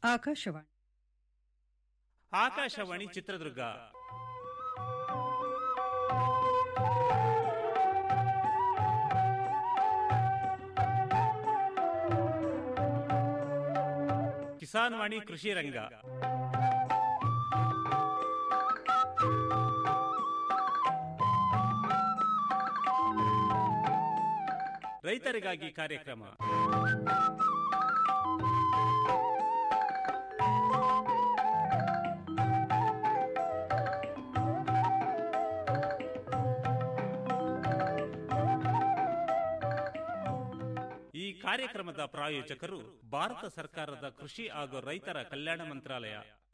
ಆಕಾಶವಾಣಿ ಆಕಾಶವಾಣಿ ಚಿತ್ರದುರ್ಗ ಕಿಸಾನ್ ವಾಣಿ ಕೃಷಿ ರಂಗ ರೈತರಿಗಾಗಿ ಕಾರ್ಯಕ್ರಮ ಈ ಕಾರ್ಯಕ್ರಮದ ಪ್ರಾಯೋಜಕರು ಭಾರತ ಸರ್ಕಾರದ ಕೃಷಿ ಹಾಗೂ ರೈತರ ಕಲ್ಯಾಣ ಮಂತ್ರಾಲಯ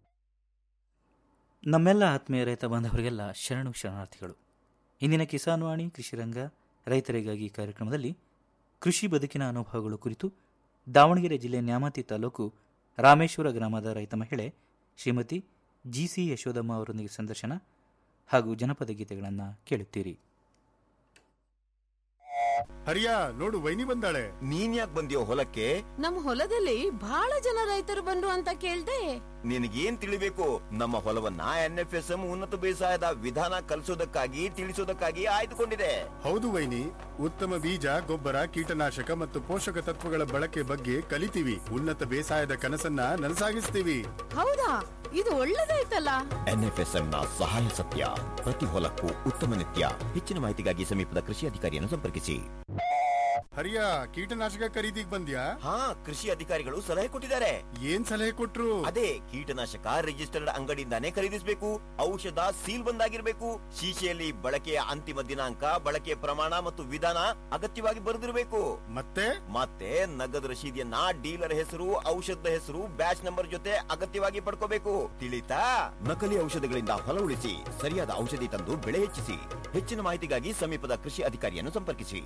ನಮ್ಮೆಲ್ಲ ಆತ್ಮೀಯ ರೈತ ಬಾಂಧವರಿಗೆಲ್ಲ ಶರಣು ಶರಣಾರ್ಥಿಗಳು ಇಂದಿನ ಕಿಸಾನ್ ವಾಣಿ ಕೃಷಿರಂಗ ರೈತರಿಗಾಗಿ ಕಾರ್ಯಕ್ರಮದಲ್ಲಿ ಕೃಷಿ ಬದುಕಿನ ಅನುಭವಗಳು ಕುರಿತು ದಾವಣಗೆರೆ ಜಿಲ್ಲೆ ನ್ಯಾಮತಿ ತಾಲೂಕು ರಾಮೇಶ್ವರ ಗ್ರಾಮದ ರೈತ ಮಹಿಳೆ ಶ್ರೀಮತಿ ಜಿಸಿ ಯಶೋದಮ್ಮ ಅವರೊಂದಿಗೆ ಸಂದರ್ಶನ ಹಾಗೂ ಜನಪದ ಗೀತೆಗಳನ್ನು ಕೇಳುತ್ತೀರಿ ಹರಿಯ ನೋಡು ವೈನಿ ಬಂದಾಳೆ ನೀನ್ ಯಾಕೆ ಬಂದಿಯೋ ಹೊಲಕ್ಕೆ ನಮ್ ಹೊಲದಲ್ಲಿ ಬಹಳ ಜನ ರೈತರು ಬಂದ್ರು ಅಂತ ಕೇಳ್ದೆ ನಿನಗೇನ್ ತಿಳಿಬೇಕು ನಮ್ಮ ಹೊಲವನ್ನ ಎನ್ ಎಫ್ ಎಸ್ ಎಂ ಉನ್ನತ ಬೇಸಾಯದ ವಿಧಾನ ಕಲಿಸೋದಕ್ಕಾಗಿ ತಿಳಿಸೋದಕ್ಕಾಗಿ ಆಯ್ದುಕೊಂಡಿದೆ ಹೌದು ವೈನಿ ಉತ್ತಮ ಬೀಜ ಗೊಬ್ಬರ ಕೀಟನಾಶಕ ಮತ್ತು ಪೋಷಕ ತತ್ವಗಳ ಬಳಕೆ ಬಗ್ಗೆ ಕಲಿತೀವಿ ಉನ್ನತ ಬೇಸಾಯದ ಕನಸನ್ನ ನನಸಾಗಿಸ್ತೀವಿ ಹೌದಾ ಇದು ಒಳ್ಳೇದಾಯ್ತಲ್ಲ ಎನ್ ಎಫ್ ಎಸ್ ಎಂ ನ ಸಹಾಯ ಸತ್ಯ ಪ್ರತಿ ಹೊಲಕ್ಕೂ ಉತ್ತಮ ನಿತ್ಯ ಹೆಚ್ಚಿನ ಮಾಹಿತಿಗಾಗಿ ಸಮೀಪದ ಕೃಷಿ ಅಧಿಕಾರಿಯನ್ನು ಸಂಪರ್ಕಿಸಿ ಹರಿಯ ಕೀಟನಾಶಕ ಖರೀದಿಗ್ ಬಂದ್ಯಾ ಹಾ ಕೃಷಿ ಅಧಿಕಾರಿಗಳು ಸಲಹೆ ಕೊಟ್ಟಿದ್ದಾರೆ ಏನ್ ಸಲಹೆ ಕೊಟ್ರು ಅದೇ ಕೀಟನಾಶಕ ರಿಜಿಸ್ಟರ್ಡ್ ಅಂಗಡಿಯಿಂದಾನೇ ಖರೀದಿಸಬೇಕು ಔಷಧ ಸೀಲ್ ಬಂದಾಗಿರ್ಬೇಕು ಶೀಶೆಯಲ್ಲಿ ಬಳಕೆಯ ಅಂತಿಮ ದಿನಾಂಕ ಬಳಕೆಯ ಪ್ರಮಾಣ ಮತ್ತು ವಿಧಾನ ಅಗತ್ಯವಾಗಿ ಬರೆದಿರಬೇಕು ಮತ್ತೆ ಮತ್ತೆ ನಗದು ರಶೀದಿಯನ್ನ ಡೀಲರ್ ಹೆಸರು ಔಷಧದ ಹೆಸರು ಬ್ಯಾಚ್ ನಂಬರ್ ಜೊತೆ ಅಗತ್ಯವಾಗಿ ಪಡ್ಕೋಬೇಕು ತಿಳಿತಾ ನಕಲಿ ಔಷಧಗಳಿಂದ ಹೊಲ ಉಳಿಸಿ ಸರಿಯಾದ ಔಷಧಿ ತಂದು ಬೆಳೆ ಹೆಚ್ಚಿಸಿ ಹೆಚ್ಚಿನ ಮಾಹಿತಿಗಾಗಿ ಸಮೀಪದ ಕೃಷಿ ಅಧಿಕಾರಿಯನ್ನು ಸಂಪರ್ಕಿಸಿ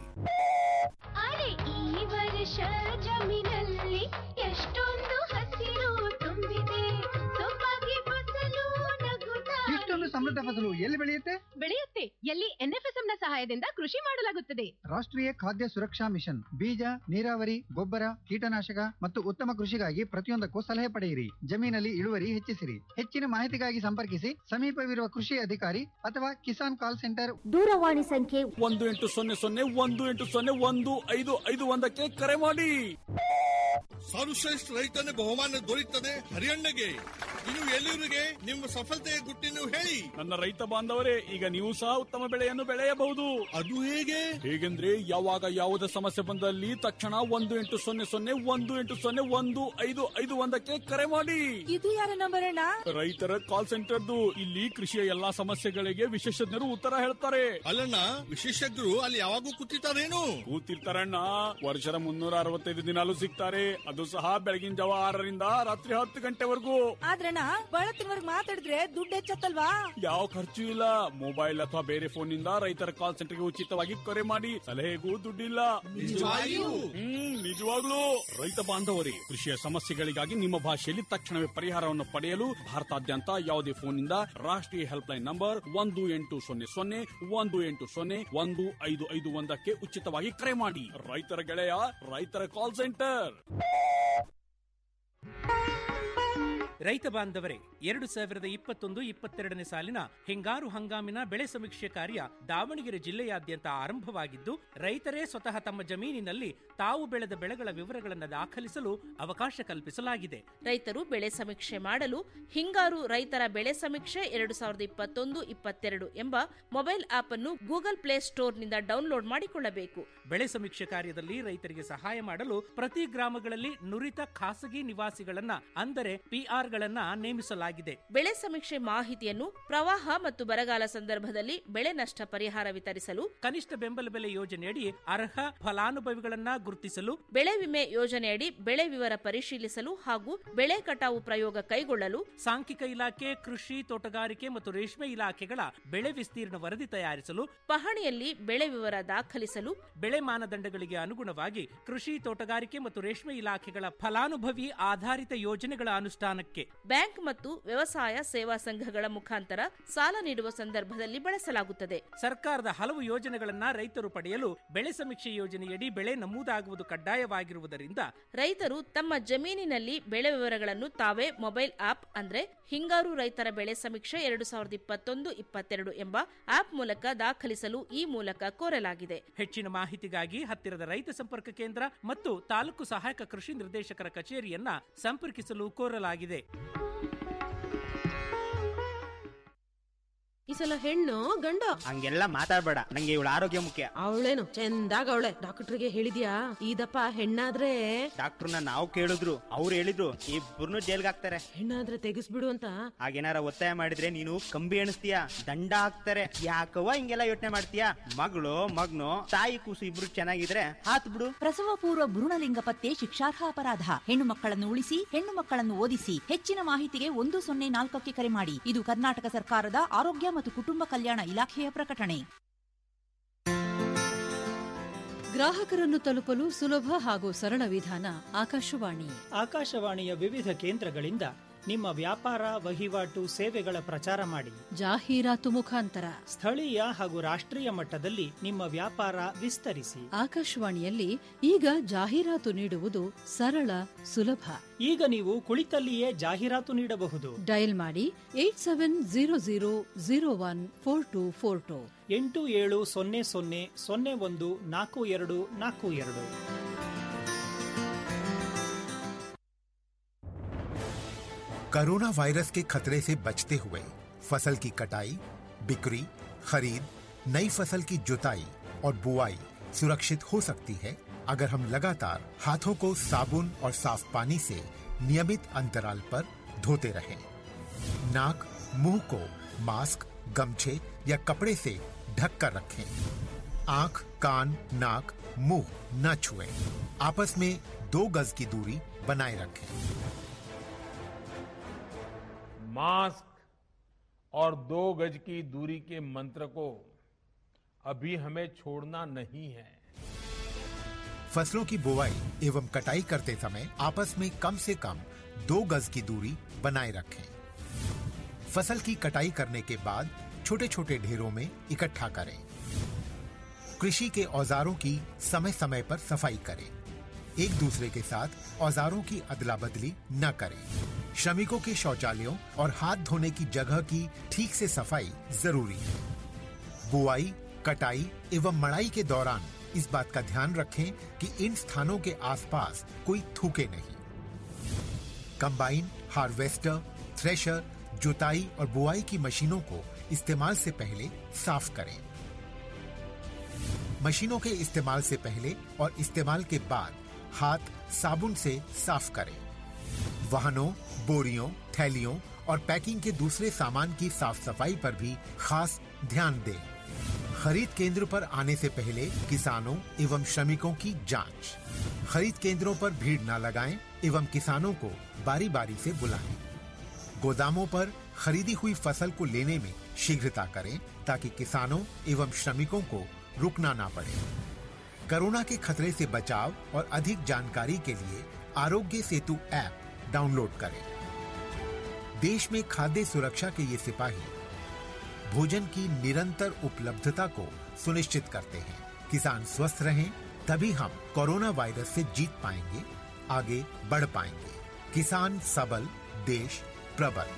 ಅರೆ ಈ ವರ್ಷ ಜಮೀನಲ್ಲಿ ಎಷ್ಟೊಂದು ಹಸಿರು ತುಂಬಿದೆ ಸೊಬಗೆ ಫಸಲು ನಗುತ್ತಾ ಇಷ್ಟೊಂದು ಸಮೃದ್ಧ ಫಸಲು ಎಲ್ಲಿ ಬೆಳೆಯುತ್ತೆ ಬೆಳೆಯುತ್ತೆ ಎಲ್ಲಿ ಎನ್ಎಫ್ಎಸ್ಎಂ ನ ಸಹಾಯದಿಂದ ಕೃಷಿ ಮಾಡಲಾಗುತ್ತದೆ ರಾಷ್ಟ್ರೀಯ ಖಾದ್ಯ ಸುರಕ್ಷಾ ಮಿಷನ್ ಬೀಜ ನೀರಾವರಿ ಗೊಬ್ಬರ ಕೀಟನಾಶಕ ಮತ್ತು ಉತ್ತಮ ಕೃಷಿಗಾಗಿ ಪ್ರತಿಯೊಂದಕ್ಕೂ ಸಲಹೆ ಪಡೆಯಿರಿ ಜಮೀನಲ್ಲಿ ಇಳುವರಿ ಹೆಚ್ಚಿಸಿರಿ ಹೆಚ್ಚಿನ ಮಾಹಿತಿಗಾಗಿ ಸಂಪರ್ಕಿಸಿ ಸಮೀಪವಿರುವ ಕೃಷಿ ಅಧಿಕಾರಿ ಅಥವಾ ಕಿಸಾನ್ ಕಾಲ್ ಸೆಂಟರ್ ದೂರವಾಣಿ ಸಂಖ್ಯೆ ಒಂದು ಎಂಟು ಸೊನ್ನೆ ಸೊನ್ನೆ ಒಂದು ಎಂಟು ಸೊನ್ನೆ ಒಂದು ಐದು ಐದು ಒಂದಕ್ಕೆ ಕರೆ ಮಾಡಿ ಸರ್ವಶ್ರೇಷ್ಠ ರೈತನ ಬಹುಮಾನ ದೊರೆಯುತ್ತದೆ ಹರಿಯಣ್ಣಗೆ ಇನ್ನು ಎಲ್ಲಿವರಿಗೆ ನಿಮ್ಮ ಸಫಲತೆಯ ಗುಟ್ಟಿನ ಹೇಳಿ ನನ್ನ ರೈತ ಬಾಂಧವರೇ ಈಗ ನೀವು ಸಹ ಉತ್ತಮ ಬೆಳೆಯನ್ನು ಬೆಳೆಯಬಹುದು ಅದು ಹೇಗೆ ಹೇಗೆಂದ್ರೆ ಯಾವಾಗ ಯಾವುದೇ ಸಮಸ್ಯೆ ಬಂದಲ್ಲಿ ತಕ್ಷಣ ಒಂದು ಎಂಟು ಸೊನ್ನೆ ಸೊನ್ನೆ ಒಂದು ಎಂಟು ಸೊನ್ನೆ ಒಂದು ಐದು ಐದು ಒಂದಕ್ಕೆ ಕರೆ ಮಾಡಿ ಇದು ಯಾರ ನಂಬರ್ ಅಣ್ಣ ರೈತರ ಕಾಲ್ ಸೆಂಟರ್ದು ಇಲ್ಲಿ ಕೃಷಿಯ ಎಲ್ಲಾ ಸಮಸ್ಯೆಗಳಿಗೆ ವಿಶೇಷಜ್ಞರು ಉತ್ತರ ಹೇಳ್ತಾರೆ ಅಲ್ಲಣ್ಣ ವಿಶೇಷಜ್ಞರು ಅಲ್ಲಿ ಯಾವಾಗೂ ಕೂತಿರ್ತಾರೇನು ಕೂತಿರ್ತಾರಣ್ಣ ವರ್ಷದ ಮುನ್ನೂರ ಅರವತ್ತೈದು ದಿನಾಲು ಸಿಗ್ತಾರೆ ಅದು ಸಹ ಬೆಳಗಿನ ಜಾವ ಆರರಿಂದ ರಾತ್ರಿ ಹತ್ತು ಗಂಟೆವರೆಗೂ ಆದ್ರಣ್ಣ ಬಳತ್ತಿನವರ್ಗ್ ಮಾತಾಡಿದ್ರೆ ದುಡ್ಡು ಹೆಚ್ಚತ್ತಲ್ವಾ ಯಾವ ಖರ್ಚು ಇಲ್ಲ ಮೊಬೈಲ್ ಅಥವಾ ಬೇರೆ ಫೋನ್ ನಿಂದ ರೈತರ ಕಾಲ್ ಸೆಂಟರ್ಗೆ ಉಚಿತವಾಗಿ ಕರೆ ಮಾಡಿ ಸಲಹೆಗೂ ದುಡ್ಡಿಲ್ಲ ನಿಜವಾಗಿಯೂ? ಹ್ಮ್ ನಿಜವಾಗ್ಲೂ ರೈತ ಬಾಂಧವರೇ ಕೃಷಿಯ ಸಮಸ್ಯೆಗಳಿಗಾಗಿ ನಿಮ್ಮ ಭಾಷೆಯಲ್ಲಿ ತಕ್ಷಣವೇ ಪರಿಹಾರವನ್ನು ಪಡೆಯಲು ಭಾರತಾದ್ಯಂತ ಯಾವುದೇ ಫೋನ್ನಿಂದ ರಾಷ್ಟ್ರೀಯ ಹೆಲ್ಪ್ ಲೈನ್ ನಂಬರ್ ಒಂದು ಎಂಟು ಸೊನ್ನೆ ಸೊನ್ನೆ ಒಂದು ಎಂಟು ಸೊನ್ನೆ ಒಂದು ಐದು ಐದು ಒಂದಕ್ಕೆ ಉಚಿತವಾಗಿ ಕರೆ ಮಾಡಿ ರೈತರ ಗೆಳೆಯ ರೈತರ ಕಾಲ್ ಸೆಂಟರ್ ರೈತ ಬಾಂಧವರೇ ಎರಡು ಸಾವಿರದ ಇಪ್ಪತ್ತೊಂದು ಇಪ್ಪತ್ತೆರಡನೇ ಸಾಲಿನ ಹಿಂಗಾರು ಹಂಗಾಮಿನ ಬೆಳೆ ಸಮೀಕ್ಷೆ ಕಾರ್ಯ ದಾವಣಗೆರೆ ಜಿಲ್ಲೆಯಾದ್ಯಂತ ಆರಂಭವಾಗಿದ್ದು ರೈತರೇ ಸ್ವತಃ ತಮ್ಮ ಜಮೀನಿನಲ್ಲಿ ತಾವು ಬೆಳೆದ ಬೆಳೆಗಳ ವಿವರಗಳನ್ನು ದಾಖಲಿಸಲು ಅವಕಾಶ ಕಲ್ಪಿಸಲಾಗಿದೆ ರೈತರು ಬೆಳೆ ಸಮೀಕ್ಷೆ ಮಾಡಲು ಹಿಂಗಾರು ರೈತರ ಬೆಳೆ ಸಮೀಕ್ಷೆ ಎರಡು ಸಾವಿರದ ಇಪ್ಪತ್ತೊಂದು ಇಪ್ಪತ್ತೆರಡು ಎಂಬ ಮೊಬೈಲ್ ಆಪ್ ಅನ್ನು ಗೂಗಲ್ ಪ್ಲೇ ಸ್ಟೋರ್ನಿಂದ ಡೌನ್ಲೋಡ್ ಮಾಡಿಕೊಳ್ಳಬೇಕು ಬೆಳೆ ಸಮೀಕ್ಷೆ ಕಾರ್ಯದಲ್ಲಿ ರೈತರಿಗೆ ಸಹಾಯ ಮಾಡಲು ಪ್ರತಿ ಗ್ರಾಮಗಳಲ್ಲಿ ನುರಿತ ಖಾಸಗಿ ನಿವಾಸಿಗಳನ್ನ ಅಂದರೆ ಪಿಆರ್ಗಳನ್ನ ನೇಮಿಸಲಾಗಿದೆ ಬೆಳೆ ಸಮೀಕ್ಷೆ ಮಾಹಿತಿಯನ್ನು ಪ್ರವಾಹ ಮತ್ತು ಬರಗಾಲ ಸಂದರ್ಭದಲ್ಲಿ ಬೆಳೆ ನಷ್ಟ ಪರಿಹಾರ ವಿತರಿಸಲು ಕನಿಷ್ಠ ಬೆಂಬಲ ಬೆಲೆ ಯೋಜನೆಯಡಿ ಅರ್ಹ ಫಲಾನುಭವಿಗಳನ್ನ ಗುರುತಿಸಲು ಬೆಳೆ ವಿಮೆ ಯೋಜನೆಯಡಿ ಬೆಳೆ ವಿವರ ಪರಿಶೀಲಿಸಲು ಹಾಗೂ ಬೆಳೆ ಕಟಾವು ಪ್ರಯೋಗ ಕೈಗೊಳ್ಳಲು ಸಾಂಖ್ಯಿಕ ಇಲಾಖೆ ಕೃಷಿ ತೋಟಗಾರಿಕೆ ಮತ್ತು ರೇಷ್ಮೆ ಇಲಾಖೆಗಳ ಬೆಳೆ ವಿಸ್ತೀರ್ಣ ವರದಿ ತಯಾರಿಸಲು ಪಹಣಿಯಲ್ಲಿ ಬೆಳೆ ವಿವರ ದಾಖಲಿಸಲು ಬೆಳೆ ಮಾನದಂಡಗಳಿಗೆ ಅನುಗುಣವಾಗಿ ಕೃಷಿ ತೋಟಗಾರಿಕೆ ಮತ್ತು ರೇಷ್ಮೆ ಇಲಾಖೆಗಳ ಫಲಾನುಭವಿ ಆಧಾರಿತ ಯೋಜನೆಗಳ ಅನುಷ್ಠಾನಕ್ಕೆ ಬಳಕೆ ಬ್ಯಾಂಕ್ ಮತ್ತು ವ್ಯವಸಾಯ ಸೇವಾ ಸಂಘಗಳ ಮುಖಾಂತರ ಸಾಲ ನೀಡುವ ಸಂದರ್ಭದಲ್ಲಿ ಬಳಸಲಾಗುತ್ತದೆ ಸರ್ಕಾರದ ಹಲವು ಯೋಜನೆಗಳನ್ನ ರೈತರು ಪಡೆಯಲು ಬೆಳೆ ಸಮೀಕ್ಷೆ ಯೋಜನೆಯಡಿ ಬೆಳೆ ನಮೂದಾಗುವುದು ಕಡ್ಡಾಯವಾಗಿರುವುದರಿಂದ ರೈತರು ತಮ್ಮ ಜಮೀನಿನಲ್ಲಿ ಬೆಳೆ ವಿವರಗಳನ್ನು ತಾವೇ ಮೊಬೈಲ್ ಆಪ್ ಅಂದ್ರೆ ಹಿಂಗಾರು ರೈತರ ಬೆಳೆ ಸಮೀಕ್ಷೆ ಎರಡು ಸಾವಿರದ ಇಪ್ಪತ್ತೊಂದು ಇಪ್ಪತ್ತೆರಡು ಎಂಬ ಆಪ್ ಮೂಲಕ ದಾಖಲಿಸಲು ಈ ಮೂಲಕ ಕೋರಲಾಗಿದೆ ಹೆಚ್ಚಿನ ಮಾಹಿತಿಗಾಗಿ ಹತ್ತಿರದ ರೈತ ಸಂಪರ್ಕ ಕೇಂದ್ರ ಮತ್ತು ತಾಲೂಕು ಸಹಾಯಕ ಕೃಷಿ ನಿರ್ದೇಶಕರ ಕಚೇರಿಯನ್ನ ಸಂಪರ್ಕಿಸಲು ಕೋರಲಾಗಿದೆ ಈ ಸಲ ಹೆಣ್ಣು ಗಂಡ ಹಂಗೆಲ್ಲ ಮಾತಾಡ್ಬೇಡ ನಂಗೆ ಇವಳ ಆರೋಗ್ಯ ಮುಖ್ಯ ಅವಳೇನು ಚಂದಾಗ ಅವಳೆ ಡಾಕ್ಟರ್ಗೆ ಹೇಳಿದ್ಯಾ ಇದಪ್ಪ ಹೆಣ್ಣಾದ್ರೆ ಡಾಕ್ಟರ್ನ ನಾವು ಕೇಳಿದ್ರು ಅವ್ರು ಹೇಳಿದ್ರು ಇಬ್ಬರನ್ನು ಜೈಲ್ಗೆ ಹಾಕ್ತಾರೆ ಹೆಣ್ಣಾದ್ರೆ ತೆಗಿಸ್ಬಿಡು ಅಂತ ಹಾಗೇನಾರ ಒತ್ತಾಯ ಮಾಡಿದ್ರೆ ನೀನು ಕಂಬಿ ಎಣಿಸ್ತೀಯ ದಂಡ ಹಾಕ್ತಾರೆ ಯಾಕವ್ವ ಹಿಂಗೆಲ್ಲ ಯೋಚನೆ ಮಾಡ್ತೀಯ ಮಗಳು ಮಗ್ನು ತಾಯಿ ಕೂಸು ಇಬ್ರು ಚೆನ್ನಾಗಿದ್ರೆ ಹಾತ್ ಬಿಡು ಪ್ರಸವ ಪೂರ್ವ ಭ್ರೂಣಲಿಂಗ ಪತ್ತೆ ಶಿಕ್ಷಾರ್ಹ ಅಪರಾಧ ಹೆಣ್ಣು ಮಕ್ಕಳನ್ನು ಉಳಿಸಿ ಹೆಣ್ಣು ಮಕ್ಕಳನ್ನು ಓದಿಸಿ ಹೆಚ್ಚಿನ ಮಾಹಿತಿಗೆ ಒಂದು ಸೊನ್ನೆ ನಾಲ್ಕಕ್ಕೆ ಕರೆ ಮಾಡಿ ಇದು ಕರ್ನಾಟಕ ಸರ್ಕಾರದ ಆರೋಗ್ಯ ಮತ್ತು ಕುಟುಂಬ ಕಲ್ಯಾಣ ಇಲಾಖೆಯ ಪ್ರಕಟಣೆ ಗ್ರಾಹಕರನ್ನು ತಲುಪಲು ಸುಲಭ ಹಾಗೂ ಸರಳ ವಿಧಾನ ಆಕಾಶವಾಣಿ ಆಕಾಶವಾಣಿಯ ವಿವಿಧ ಕೇಂದ್ರಗಳಿಂದ ನಿಮ್ಮ ವ್ಯಾಪಾರ ವಹಿವಾಟು ಸೇವೆಗಳ ಪ್ರಚಾರ ಮಾಡಿ ಜಾಹೀರಾತು ಮುಖಾಂತರ ಸ್ಥಳೀಯ ಹಾಗೂ ರಾಷ್ಟ್ರೀಯ ಮಟ್ಟದಲ್ಲಿ ನಿಮ್ಮ ವ್ಯಾಪಾರ ವಿಸ್ತರಿಸಿ ಆಕಾಶವಾಣಿಯಲ್ಲಿ ಈಗ ಜಾಹೀರಾತು ನೀಡುವುದು ಸರಳ ಸುಲಭ ಈಗ ನೀವು ಕುಳಿತಲ್ಲಿಯೇ ಜಾಹೀರಾತು ನೀಡಬಹುದು ಡಯಲ್ ಮಾಡಿ eight seven zero zero zero one four two four two ಎಂಟು ಏಳು ಸೊನ್ನೆ ಸೊನ್ನೆ ಸೊನ್ನೆ ಒಂದು ನಾಲ್ಕು ಎರಡು ನಾಲ್ಕು ಎರಡು कोरोना वायरस के खतरे से बचते हुए फसल की कटाई बिक्री खरीद नई फसल की जुताई और बुआई सुरक्षित हो सकती है अगर हम लगातार हाथों को साबुन और साफ पानी से नियमित अंतराल पर धोते रहें। नाक मुंह को मास्क गमछे या कपड़े से ढक कर रखें आंख कान नाक मुंह न छुएं। आपस में दो गज की दूरी बनाए रखें मास्क और दो गज की दूरी के मंत्र को अभी हमें छोड़ना नहीं है फसलों की बुवाई एवं कटाई करते समय आपस में कम से कम दो गज की दूरी बनाए रखें फसल की कटाई करने के बाद छोटे छोटे ढेरों में इकट्ठा करें कृषि के औजारों की समय समय पर सफाई करें एक दूसरे के साथ औजारों की अदला बदली न करें श्रमिकों के शौचालयों और हाथ धोने की जगह की ठीक से सफाई जरूरी है बुआई कटाई एवं मड़ाई के दौरान इस बात का ध्यान रखें कि इन स्थानों के आसपास कोई थूके नहीं कंबाइन हार्वेस्टर थ्रेशर जुताई और बुआई की मशीनों को इस्तेमाल से पहले साफ करें मशीनों के इस्तेमाल से पहले और इस्तेमाल के बाद हाथ साबुन से साफ करें वाहनों बोरियों थैलियों और पैकिंग के दूसरे सामान की साफ सफाई पर भी खास ध्यान दें खरीद केंद्र पर आने से पहले किसानों एवं श्रमिकों की जांच खरीद केंद्रों पर भीड़ न लगाएं एवं किसानों को बारी बारी से बुलाएं गोदामों पर खरीदी हुई फसल को लेने में शीघ्रता करें ताकि किसानों एवं श्रमिकों को रुकना ना पड़े कोरोना के खतरे से बचाव और अधिक जानकारी के लिए आरोग्य सेतु ऐप डाउनलोड करें देश में खाद्य सुरक्षा के ये सिपाही भोजन की निरंतर उपलब्धता को सुनिश्चित करते हैं किसान स्वस्थ रहें तभी हम कोरोना वायरस से जीत पाएंगे आगे बढ़ पाएंगे किसान सबल देश प्रबल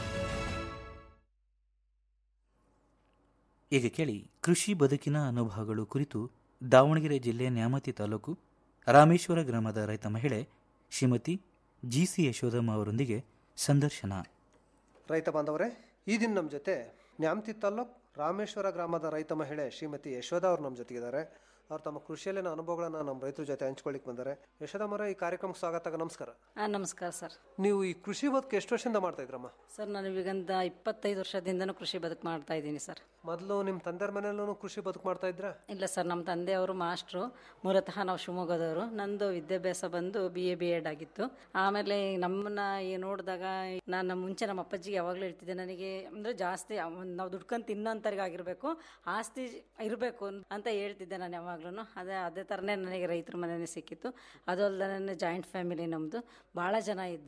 ಈಗ ಕೇಳಿ ಕೃಷಿ ಬದುಕಿನ ಅನುಭವಗಳು ಕುರಿತು ದಾವಣಗೆರೆ ಜಿಲ್ಲೆ ನ್ಯಾಮತಿ ತಾಲೂಕು ರಾಮೇಶ್ವರ ಗ್ರಾಮದ ರೈತ ಮಹಿಳೆ ಶ್ರೀಮತಿ ಜಿ ಸಿ ಯಶೋಧಮ್ಮ ಅವರೊಂದಿಗೆ ಸಂದರ್ಶನ ರೈತ ಬಾಂಧವರೇ ಈ ದಿನ ನಮ್ಮ ಜೊತೆ ನ್ಯಾಮತಿ ತಾಲ್ಲೂಕ್ ರಾಮೇಶ್ವರ ಗ್ರಾಮದ ರೈತ ಮಹಿಳೆ ಶ್ರೀಮತಿ ಯಶೋಧ ಅವರು ನಮ್ಮ ಜೊತೆಗಿದ್ದಾರೆ ಅವ್ರು ತಮ್ಮ ಕೃಷಿಯಲ್ಲಿನ ಅನುಭವಗಳನ್ನ ನಮ್ಮ ರೈತರ ಜೊತೆ ಹಂಚ್ಕೊಳ್ಳಿಕ್ ಬಂದ್ದಾರೆ ಯಶೋಧಮ್ಮರ ಈ ಕಾರ್ಯಕ್ರಮಕ್ಕೆ ಸ್ವಾಗತ ನಮಸ್ಕಾರ ಹಾಂ ನಮಸ್ಕಾರ ಸರ್ ನೀವು ಈ ಕೃಷಿ ಬದುಕು ಎಷ್ಟು ವರ್ಷದಿಂದ ಮಾಡ್ತಾ ಇದ್ರಮ್ಮ ಸರ್ ನಾನು ಈಗಂದ ಇಪ್ಪತ್ತೈದು ವರ್ಷದಿಂದನೂ ಕೃಷಿ ಬದುಕು ಮಾಡ್ತಾ ಇದ್ದೀನಿ ಸರ್ ಮೊದಲು ನಿಮ್ಮ ತಂದೆಯವ್ರ ಮನೆಯಲ್ಲೂ ಕೃಷಿ ಬದುಕು ಮಾಡ್ತಾ ಇದ್ರ ಇಲ್ಲ ಸರ್ ನಮ್ಮ ತಂದೆಯವರು ಮಾಸ್ಟ್ರು ಮೂಲತಃ ನಾವು ಶಿವಮೊಗ್ಗದವರು ನಂದು ವಿದ್ಯಾಭ್ಯಾಸ ಬಂದು ಬಿ ಎ ಬಿ ಎಡ್ ಆಗಿತ್ತು ಆಮೇಲೆ ನಮ್ಮನ್ನ ಈ ನೋಡಿದಾಗ ನಾನು ಮುಂಚೆ ನಮ್ಮ ಅಪ್ಪಾಜಿಗೆ ಯಾವಾಗಲೂ ಹೇಳ್ತಿದ್ದೆ ನನಗೆ ಅಂದರೆ ಜಾಸ್ತಿ ಅವ್ನ್- ನಾವು ದುಡ್ಕೊಂಡು ತಿನ್ನೋಂಥವ್ರಿಗೆ ಆಗಿರಬೇಕು ಆಸ್ತಿ ಇರಬೇಕು ಅಂತ ಹೇಳ್ತಿದ್ದೆ ನಾನು ಯಾವಾಗ್ಲೂ ಅದೇ ಅದೇ ಥರನೇ ನನಗೆ ರೈತರ ಮನೆಯೇ ಸಿಕ್ಕಿತ್ತು ಅದು ಅಲ್ಲದೆ ನನ್ನ ಜಾಯಿಂಟ್ ಫ್ಯಾಮಿಲಿ ನಮ್ಮದು ಭಾಳ ಜನ ಇದ್ದರು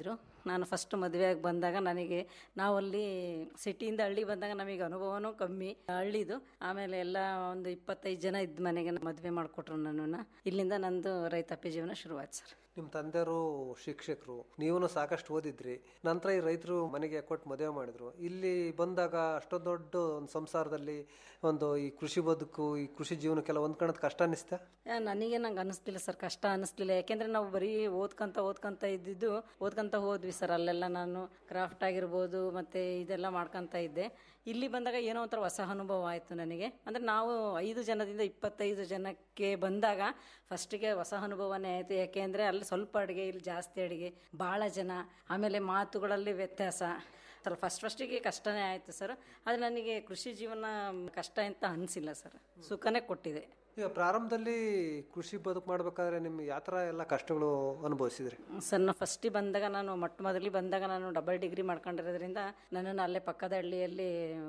ನಾನು ಫಸ್ಟ್ ಮದುವೆಯಾಗಿ ಬಂದಾಗ ನನಗೆ ನಾವಲ್ಲಿ ಸಿಟಿಯಿಂದ ಹಳ್ಳಿ ಬಂದಾಗ ನಮಗೆ ಅನುಭವನೂ ಕಮ್ಮಿ ಹಳ್ಳಿದು ಆಮೇಲೆ ಎಲ್ಲ ಒಂದು ಇಪ್ಪತ್ತೈದು ಜನ ಇದ್ದ ಮನೆಗೆ ಮದುವೆ ಮಾಡಿಕೊಟ್ರು ನನ್ನನ್ನು ಇಲ್ಲಿಂದ ನಂದು ರೈತಾಪಿ ಜೀವನ ಶುರುವಾಯ್ತು ಸರ್ ನಿಮ್ಮ ತಂದೆಯವರು ಶಿಕ್ಷಕರು ನೀವು ಸಾಕಷ್ಟು ಓದಿದ್ರಿ ನಂತರ ಈ ರೈತರು ಮನೆಗೆ ಕೊಟ್ಟು ಮದುವೆ ಮಾಡಿದ್ರು ಇಲ್ಲಿ ಬಂದಾಗ ಅಷ್ಟೊಂದು ದೊಡ್ಡ ಒಂದು ಸಂಸಾರದಲ್ಲಿ ಒಂದು ಈ ಕೃಷಿ ಬದುಕು ಈ ಕೃಷಿ ಜೀವನಕ್ಕೆಲ್ಲ ಹೊಂದ್ಕೊಳ್ಳೋದು ಕಷ್ಟ ಅನಿಸ್ತಾ ಯಾ, ನನಗೆ ನಂಗೆ ಅನಿಸ್ಲಿಲ್ಲ ಸರ್ ಕಷ್ಟ ಅನಿಸ್ಲಿಲ್ಲ ಯಾಕೆಂದ್ರೆ ನಾವು ಬರೀ ಓದ್ಕೊಂತ ಓದ್ಕೊಂತ ಇದ್ದಿದ್ದು ಓದ್ಕೊಂತ ಹೋದ್ವಿ ಸರ್ ಅಲ್ಲೆಲ್ಲ ನಾನು ಕ್ರಾಫ್ಟ್ ಆಗಿರ್ಬೋದು ಮತ್ತೆ ಇದೆಲ್ಲ ಮಾಡ್ಕೊಂತ ಇದ್ದೆ ಇಲ್ಲಿ ಬಂದಾಗ ಏನೋ ಒಂಥರ ಹೊಸ ಅನುಭವ ಆಯಿತು ನನಗೆ ಅಂದರೆ ನಾವು ಐದು ಜನದಿಂದ ಇಪ್ಪತ್ತೈದು ಜನಕ್ಕೆ ಬಂದಾಗ ಫಸ್ಟಿಗೆ ಹೊಸ ಅನುಭವನೇ ಆಯಿತು ಯಾಕೆಂದರೆ ಅಲ್ಲಿ ಸ್ವಲ್ಪ ಅಡುಗೆ ಇಲ್ಲಿ ಜಾಸ್ತಿ ಅಡುಗೆ ಭಾಳ ಜನ ಆಮೇಲೆ ಮಾತುಗಳಲ್ಲಿ ವ್ಯತ್ಯಾಸ ಸರ್ ಫಸ್ಟ್ ಫಸ್ಟಿಗೆ ಕಷ್ಟನೇ ಆಯಿತು ಸರ್ ಆದರೆ ನನಗೆ ಕೃಷಿ ಜೀವನ ಕಷ್ಟ ಅಂತ ಅನಿಸಿಲ್ಲ ಸರ್ ಸುಖನೇ ಕೊಟ್ಟಿದೆ ಈಗ ಪ್ರಾರಂಭದಲ್ಲಿ ಕೃಷಿ ಬದುಕು ಮಾಡ್ಬೇಕಾದ್ರೆ ನಿಮ್ಗೆ ಯಾವ ಥರ ಎಲ್ಲ ಕಷ್ಟಗಳು ಅನುಭವಿಸಿದ್ರಿ ಸರ್ ನಾನು ಫಸ್ಟಿಗೆ ಬಂದಾಗ ನಾನು ಮೊಟ್ಟ ಮೊದಲಿಗೆ ಬಂದಾಗ ನಾನು ಡಬಲ್ ಡಿಗ್ರಿ ಮಾಡ್ಕೊಂಡಿರೋದ್ರಿಂದ ನನ್ನನ್ನು ಅಲ್ಲೇ ಪಕ್ಕದ ಹಳ್ಳಿಯಲ್ಲಿ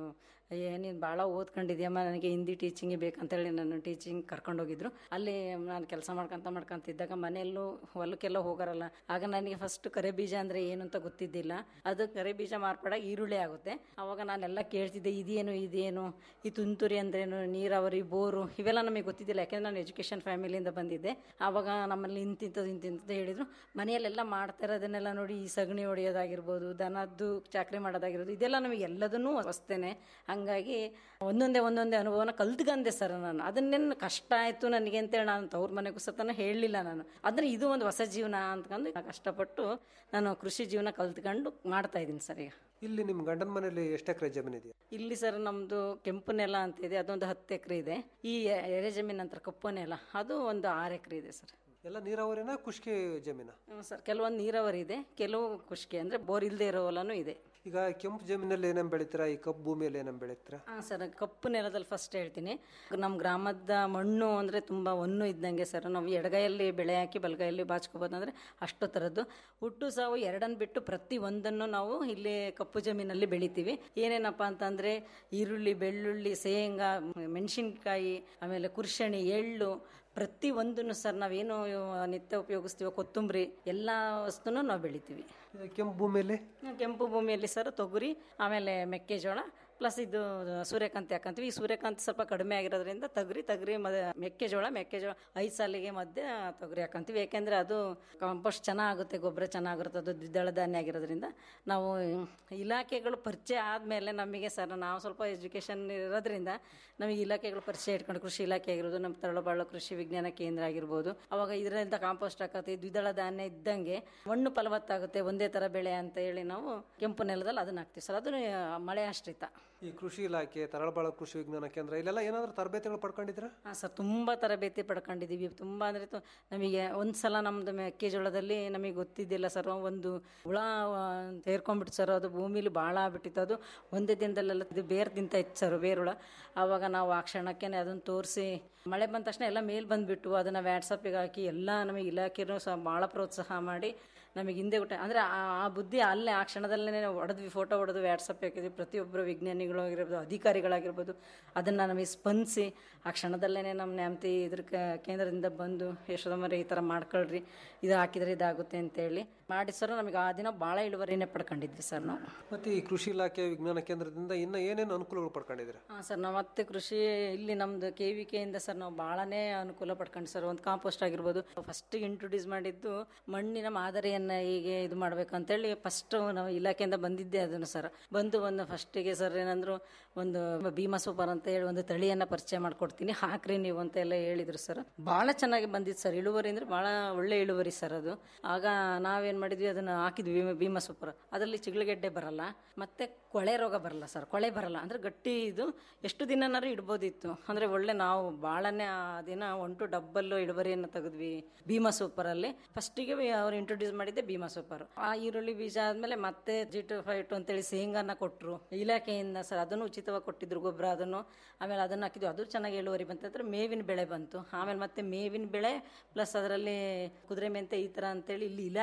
ನೀನು ಭಾಳ ಓದ್ಕೊಂಡಿದ್ಯಮ್ಮ ನನಗೆ ಹಿಂದಿ ಟೀಚಿಂಗ್ ಬೇಕಂತೇಳಿ ನಾನು ಟೀಚಿಂಗ್ ಕರ್ಕೊಂಡೋಗಿದ್ರು ಅಲ್ಲಿ ನಾನು ಕೆಲಸ ಮಾಡ್ಕೊಂತ ಮಾಡ್ಕೊಂತಿದ್ದಾಗ ಮನೆಯಲ್ಲೂ ಹೊಲಕ್ಕೆಲ್ಲ ಹೋಗಾರಲ್ಲ ಆಗ ನನಗೆ ಫಸ್ಟ್ ಕರೆ ಬೀಜ ಅಂದರೆ ಏನು ಅಂತ ಗೊತ್ತಿದ್ದಿಲ್ಲ ಅದು ಕರೆ ಬೀಜ ಮಾರ್ಪಡಾಗ ಈರುಳ್ಳಿ ಆಗುತ್ತೆ ಅವಾಗ ನಾನೆಲ್ಲ ಕೇಳ್ತಿದ್ದೆ ಇದೇನು ಇದೇನು ಈ ತುಂತುರಿ ಅಂದ್ರೇನು ನೀರಾವರಿ ಬೋರು ಇವೆಲ್ಲ ನಮಗೆ ಗೊತ್ತಿದ್ದಿಲ್ಲ ಯಾಕೆಂದ್ರೆ ನಾನು ಎಜುಕೇಷನ್ ಫ್ಯಾಮಿಲಿಯಿಂದ ಬಂದಿದ್ದೆ ಆವಾಗ ನಮ್ಮಲ್ಲಿ ಇಂತಿಂಥದ್ದು ಇಂತಿಂಥದ್ದು ಹೇಳಿದ್ರು ಮನೆಯಲ್ಲೆಲ್ಲ ಮಾಡ್ತಾ ಇರೋದನ್ನೆಲ್ಲ ನೋಡಿ ಈ ಸಗಣಿ ಹೊಡೆಯೋದಾಗಿರ್ಬೋದು ದನದ್ದು ಚಾಕ್ರಿ ಮಾಡೋದಾಗಿರ್ಬೋದು ಇದೆಲ್ಲ ನಮಗೆ ಎಲ್ಲದನ್ನೂ ಹೊಸ್ತೇನೆ ಹಂಗಾಗಿ ಒಂದೊಂದೇ ಒಂದೊಂದೇ ಅನುಭವನ ಕಲ್ತ್ಕಂದೆ ಸರ್ ನಾನು ಅದನ್ನೇನು ಕಷ್ಟ ಆಯಿತು ನನಗೆ ಅಂತೇಳಿ ನಾನು ತವ್ರ ಮನೆಗೂ ಸತನ ಹೇಳಲಿಲ್ಲ ನಾನು ಅಂದರೆ ಇದು ಒಂದು ಹೊಸ ಜೀವನ ಅಂತಕೊಂಡು ಕಷ್ಟಪಟ್ಟು ನಾನು ಕೃಷಿ ಜೀವನ ಕಲ್ತ್ಕೊಂಡು ಮಾಡ್ತಾ ಇದ್ದೀನಿ ಸರ್ ಈಗ ಇಲ್ಲಿ ನಿಮ್ಮ ಗಂಡನ ಮನೇಲಿ ಎಷ್ಟು ಎಕರೆ ಜಮೀನು ಇದೆಯಾ ಇಲ್ಲಿ ಸರ್ ನಮ್ಮದು ಕೆಂಪು ನೆಲ ಅಂತ ಇದೆ ಅದೊಂದು ಹತ್ತು ಎಕರೆ ಇದೆ ಈ ಎರೆ ಜಮೀನು ನಂತರ ಕಪ್ಪು ನೆಲ ಅದು ಒಂದು ಆರು ಎಕರೆ ಇದೆ ಸರ್ ಎಲ್ಲ ನೀರಾವರಿನ ಖುಷ್ಕಿ ಜಮೀನ ಹ್ಮ್ ಸರ್ ಕೆಲವೊಂದು ನೀರಾವರಿ ಇದೆ ಕೆಲವು ಖುಷ್ಕಿ ಅಂದರೆ ಬೋರ್ ಇಲ್ಲದೆ ಇರೋ ಹೊಲನೂ ಇದೆ ಈಗ ಕೆಂಪು ಜಮೀನಲ್ಲಿ ಏನೇನು ಬೆಳಿತೀರಾ ಈ ಕಪ್ಪು ಭೂಮಿಯಲ್ಲಿ ಏನೇನು ಬೆಳಿತೀರಾ ಹಾಂ ಸರ್ ಕಪ್ಪು ನೆಲದಲ್ಲಿ ಫಸ್ಟ್ ಹೇಳ್ತೀನಿ ನಮ್ಮ ಗ್ರಾಮದ ಮಣ್ಣು ಅಂದರೆ ತುಂಬ ಒನ್ನು ಇದ್ದಂಗೆ ಸರ್ ನಾವು ಎಡಗೈಯಲ್ಲಿ ಬೆಳೆ ಹಾಕಿ ಬಲಗೈಯಲ್ಲಿ ಬಾಚ್ಕೋಬೋದು ಅಂದರೆ ಅಷ್ಟು ಥರದ್ದು ಹುಟ್ಟು ಸಾವು ಎರಡನ್ನು ಬಿಟ್ಟು ಪ್ರತಿ ಒಂದನ್ನು ನಾವು ಇಲ್ಲಿ ಕಪ್ಪು ಜಮೀನಲ್ಲಿ ಬೆಳಿತೀವಿ ಏನೇನಪ್ಪ ಅಂತಂದರೆ ಈರುಳ್ಳಿ ಬೆಳ್ಳುಳ್ಳಿ ಶೇಂಗಾ ಮೆಣಸಿನ್ಕಾಯಿ ಆಮೇಲೆ ಕುರ್ಷಣಿ ಎಳ್ಳು ಪ್ರತಿ ಒಂದನ್ನು ಸರ್ ನಾವೇನು ನಿತ್ಯ ಉಪಯೋಗಿಸ್ತೀವೋ ಕೊತ್ತಂಬರಿ ಎಲ್ಲ ವಸ್ತುನೂ ನಾವು ಬೆಳಿತೀವಿ ಕೆಂಪು ಭೂಮಿಯಲ್ಲಿ ಕೆಂಪು ಭೂಮಿಯಲ್ಲಿ ಸರ್ ತೊಗರಿ ಆಮೇಲೆ ಮೆಕ್ಕೆಜೋಳ ಪ್ಲಸ್ ಇದು ಸೂರ್ಯಕಾಂತಿ ಹಾಕಂತೀವಿ ಈ ಸೂರ್ಯಕಾಂತಿ ಸ್ವಲ್ಪ ಕಡಿಮೆ ಆಗಿರೋದ್ರಿಂದ ತೊಗರಿ ತೊಗರಿ ಮದ ಮೆಕ್ಕೆಜೋಳ ಮೆಕ್ಕೆಜೋಳ ಐದು ಸಾಲಿಗೆ ಮಧ್ಯೆ ತೊಗರಿ ಹಾಕಂತೀವಿ ಯಾಕೆಂದರೆ ಅದು ಕಾಂಪೋಸ್ಟ್ ಚೆನ್ನಾಗುತ್ತೆ ಗೊಬ್ಬರ ಚೆನ್ನಾಗಿರುತ್ತೆ ಅದು ದ್ವಿದಳ ಧಾನ್ಯ ಆಗಿರೋದ್ರಿಂದ ನಾವು ಇಲಾಖೆಗಳು ಪರಿಚಯ ಆದಮೇಲೆ ನಮಗೆ ಸರ್ ನಾವು ಸ್ವಲ್ಪ ಎಜುಕೇಷನ್ ಇರೋದ್ರಿಂದ ನಮಗೆ ಇಲಾಖೆಗಳು ಪರಿಚಯ ಇಟ್ಕೊಂಡು ಕೃಷಿ ಇಲಾಖೆ ಆಗಿರ್ಬೋದು ನಮ್ಮ ತರಳಬಾಳು ಕೃಷಿ ವಿಜ್ಞಾನ ಕೇಂದ್ರ ಆಗಿರ್ಬೋದು ಅವಾಗ ಇದರಿಂದ ಕಾಂಪೋಸ್ಟ್ ಹಾಕತ್ತೆ ದ್ವಿದಳ ಧಾನ್ಯ ಇದ್ದಂಗೆ ಮಣ್ಣು ಫಲವತ್ತಾಗುತ್ತೆ ಒಂದೇ ಥರ ಬೆಳೆ ಅಂತ ಹೇಳಿ ನಾವು ಕೆಂಪು ನೆಲದಲ್ಲಿ ಅದನ್ನ ಹಾಕ್ತೀವಿ ಸರ್ ಅದು ಮಳೆ ಆಶ್ರಿತ ಈ ಕೃಷಿ ಇಲಾಖೆ ತರಳಬಾಳ ಕೃಷಿ ವಿಜ್ಞಾನ ಕೇಂದ್ರ ಇಲ್ಲೆಲ್ಲ ಏನಾದರೂ ತರಬೇತಿಗಳು ಪಡ್ಕೊಂಡಿದ್ದೀರಾ ಹಾಂ ಸರ್ ತುಂಬ ತರಬೇತಿ ಪಡ್ಕೊಂಡಿದ್ದೀವಿ ತುಂಬ ಅಂದರೆ ತು- ನಮಗೆ ಒಂದು ಸಲ ನಮ್ಮದು ಮೆಕ್ಕೆಜೋಳದಲ್ಲಿ ನಮಗೆ ಗೊತ್ತಿದ್ದಿಲ್ಲ ಸರ್ ಒಂದು ಹುಳ ಆ, ಸೇರ್ಕೊಂಡ್ಬಿಟ್ಟು ಸರ್ ಅದು ಭೂಮಿಲಿ ಭಾಳ ಆಗ್ಬಿಟ್ಟಿತ್ತು ಅದು ಒಂದೇ ದಿನದಲ್ಲೆಲ್ಲ ಇದು ಬೇರು ತಿಂತ ಇತ್ತು ಸರ್ ಬೇರುಳ ಆವಾಗ ನಾವು ಆ ಕ್ಷಣಕ್ಕೆ ಅದನ್ನು ತೋರಿಸಿ ಮಳೆ ಬಂದ ತಕ್ಷಣ ಎಲ್ಲ ಮೇಲೆ ಬಂದುಬಿಟ್ಟು ಅದನ್ನು ವ್ಯಾಟ್ಸಪ್ಪಿಗೆ ಹಾಕಿ ಎಲ್ಲ ನಮಗೆ ಇಲಾಖೆನೂ ಸಹ ಭಾಳ ಪ್ರೋತ್ಸಾಹ ಮಾಡಿ ನಮಗೆ ಹಿಂದೆ ಊಟ ಅಂದರೆ ಆ ಆ ಬುದ್ಧಿ ಅಲ್ಲೇ ಆ ಕ್ಷಣದಲ್ಲೇ ಹೊಡೆದ್ವಿ ಫೋಟೋ ಹೊಡೆದು ವ್ಯಾಟ್ಸಪ್ ಹಾಕಿದ್ವಿ ಪ್ರತಿಯೊಬ್ಬರು ವಿಜ್ಞಾನಿಗಳು ಆಗಿರ್ಬೋದು ಅಧಿಕಾರಿಗಳಾಗಿರ್ಬೋದು ಅದನ್ನು ನಮಗೆ ಸ್ಪಂದಿಸಿ ಆ ಕ್ಷಣದಲ್ಲೇ ನಮ್ಮ ನ್ಯಾಮತಿ ಇದ್ರ ಕ- ಕೇಂದ್ರದಿಂದ ಬಂದು ಯಶೋದಮ್ಮರೇ ಈ ಥರ ಮಾಡ್ಕೊಳ್ರಿ ಇದು ಹಾಕಿದರೆ ಇದಾಗುತ್ತೆ ಅಂತೇಳಿ ಮಾಡಿ ಸರ್ ನಮಗೆ ಆ ದಿನ ಭಾಳ ಇಳುವರಿನೇ ಪಡ್ಕೊಂಡಿದ್ವಿ ಸರ್ ನಾವು ಮತ್ತು ಈ ಕೃಷಿ ಇಲಾಖೆ ವಿಜ್ಞಾನ ಕೇಂದ್ರದಿಂದ ಇನ್ನು ಏನೇನು ಅನುಕೂಲಗಳು ಪಡ್ಕೊಂಡಿದ್ದೀರಾ ಹಾಂ ಸರ್ ನಾವು ಮತ್ತೆ ಕೃಷಿ ಇಲ್ಲಿ ನಮ್ಮದು ಕೆ ವಿ ಕೆಯಿಂದ ಸರ್ ನಾವು ಭಾಳನೇ ಅನುಕೂಲ ಪಡ್ಕೊಂಡು ಸರ್ ಒಂದು ಕಾಂಪೋಸ್ಟ್ ಆಗಿರ್ಬೋದು ಫಸ್ಟಿಗೆ ಇಂಟ್ರೊಡ್ಯೂಸ್ ಮಾಡಿದ್ದು ಮಣ್ಣಿನ ಮಾದರಿಯನ್ನು ಹೀಗೆ ಇದು ಮಾಡ್ಬೇಕಂತೇಳಿ ಫಸ್ಟ್ ನಾವು ಇಲಾಖೆಯಿಂದ ಬಂದಿದ್ದೆ ಅದನ್ನು ಸರ್ ಬಂದು ಒಂದು ಫಸ್ಟಿಗೆ ಸರ್ ಏನಂದ್ರು ಒಂದು ಭೀಮಾ ಸೂಪರ್ ಅಂತ ಹೇಳಿ ಒಂದು ತಳಿಯನ್ನು ಪರಿಚಯ ಮಾಡ್ಕೊಡ್ತೀನಿ ಹಾಕ್ರಿ ನೀವು ಅಂತ ಎಲ್ಲ ಹೇಳಿದ್ರು ಸರ್ ಭಾಳ ಚೆನ್ನಾಗಿ ಬಂದಿತ್ತು ಸರ್ ಇಳುವರಿ ಅಂದರೆ ಭಾಳ ಒಳ್ಳೆ ಇಳುವರಿ ಸರ್ ಅದು ಆಗ ನಾವೇನು ಮಾಡಿದ್ವಿ ಅದನ್ನು ಹಾಕಿದ್ವಿ ಭೀಮಾ ಸೂಪರ್ ಅದರಲ್ಲಿ ಚಿಗುಳುಗೆಡ್ಡೆ ಬರಲ್ಲ ಮತ್ತೆ ಕೊಳೆ ರೋಗ ಬರಲ್ಲ ಸರ್ ಕೊಳೆ ಬರಲ್ಲ ಅಂದರೆ ಗಟ್ಟಿ ಇದು ಎಷ್ಟು ದಿನನಾರು ಇಡ್ಬೋದಿತ್ತು ಅಂದರೆ ಒಳ್ಳೆ ನಾವು ಭಾಳನೇ ಆ ದಿನ ಒನ್ ಟು ಡಬ್ಬಲ್ ಇಳುವರಿಯನ್ನು ತೆಗೆದ್ವಿ ಭೀಮಾ ಸೂಪರಲ್ಲಿ ಫಸ್ಟಿಗೆ ಅವ್ರು ಇಂಟ್ರೊಡ್ಯೂಸ್ ಮಾಡಿದ್ದೆ ಭೀಮಾ ಸೂಪರ್ ಆ ಈರುಳ್ಳಿ ಬೀಜ ಆದಮೇಲೆ ಮತ್ತೆ ಜಿ ಟು ಫೈವ್ ಟು ಅಂತೇಳಿ ಶೇಂಗಾನ ಕೊಟ್ಟರು ಇಲಾಖೆಯಿಂದ ಸರ್ ಅದನ್ನು ಉಚಿತವಾಗಿ ಕೊಟ್ಟಿದ್ರು ಗೊಬ್ಬರ ಅದನ್ನು ಆಮೇಲೆ ಅದನ್ನು ಹಾಕಿದ್ವಿ ಅದು ಚೆನ್ನಾಗಿ ಇಳುವರಿ ಬಂತು ಅಂದ್ರೆ ಮೇವಿನ ಬೆಳೆ ಬಂತು ಆಮೇಲೆ ಮತ್ತೆ ಮೇವಿನ ಬೆಳೆ ಪ್ಲಸ್ ಅದರಲ್ಲಿ ಕುದುರೆ ಮೆಂತೆ ಈ ಥರ ಅಂತೇಳಿ ಇಲ್ಲಿ ಇಲಾಖೆಯಿಂದನೇ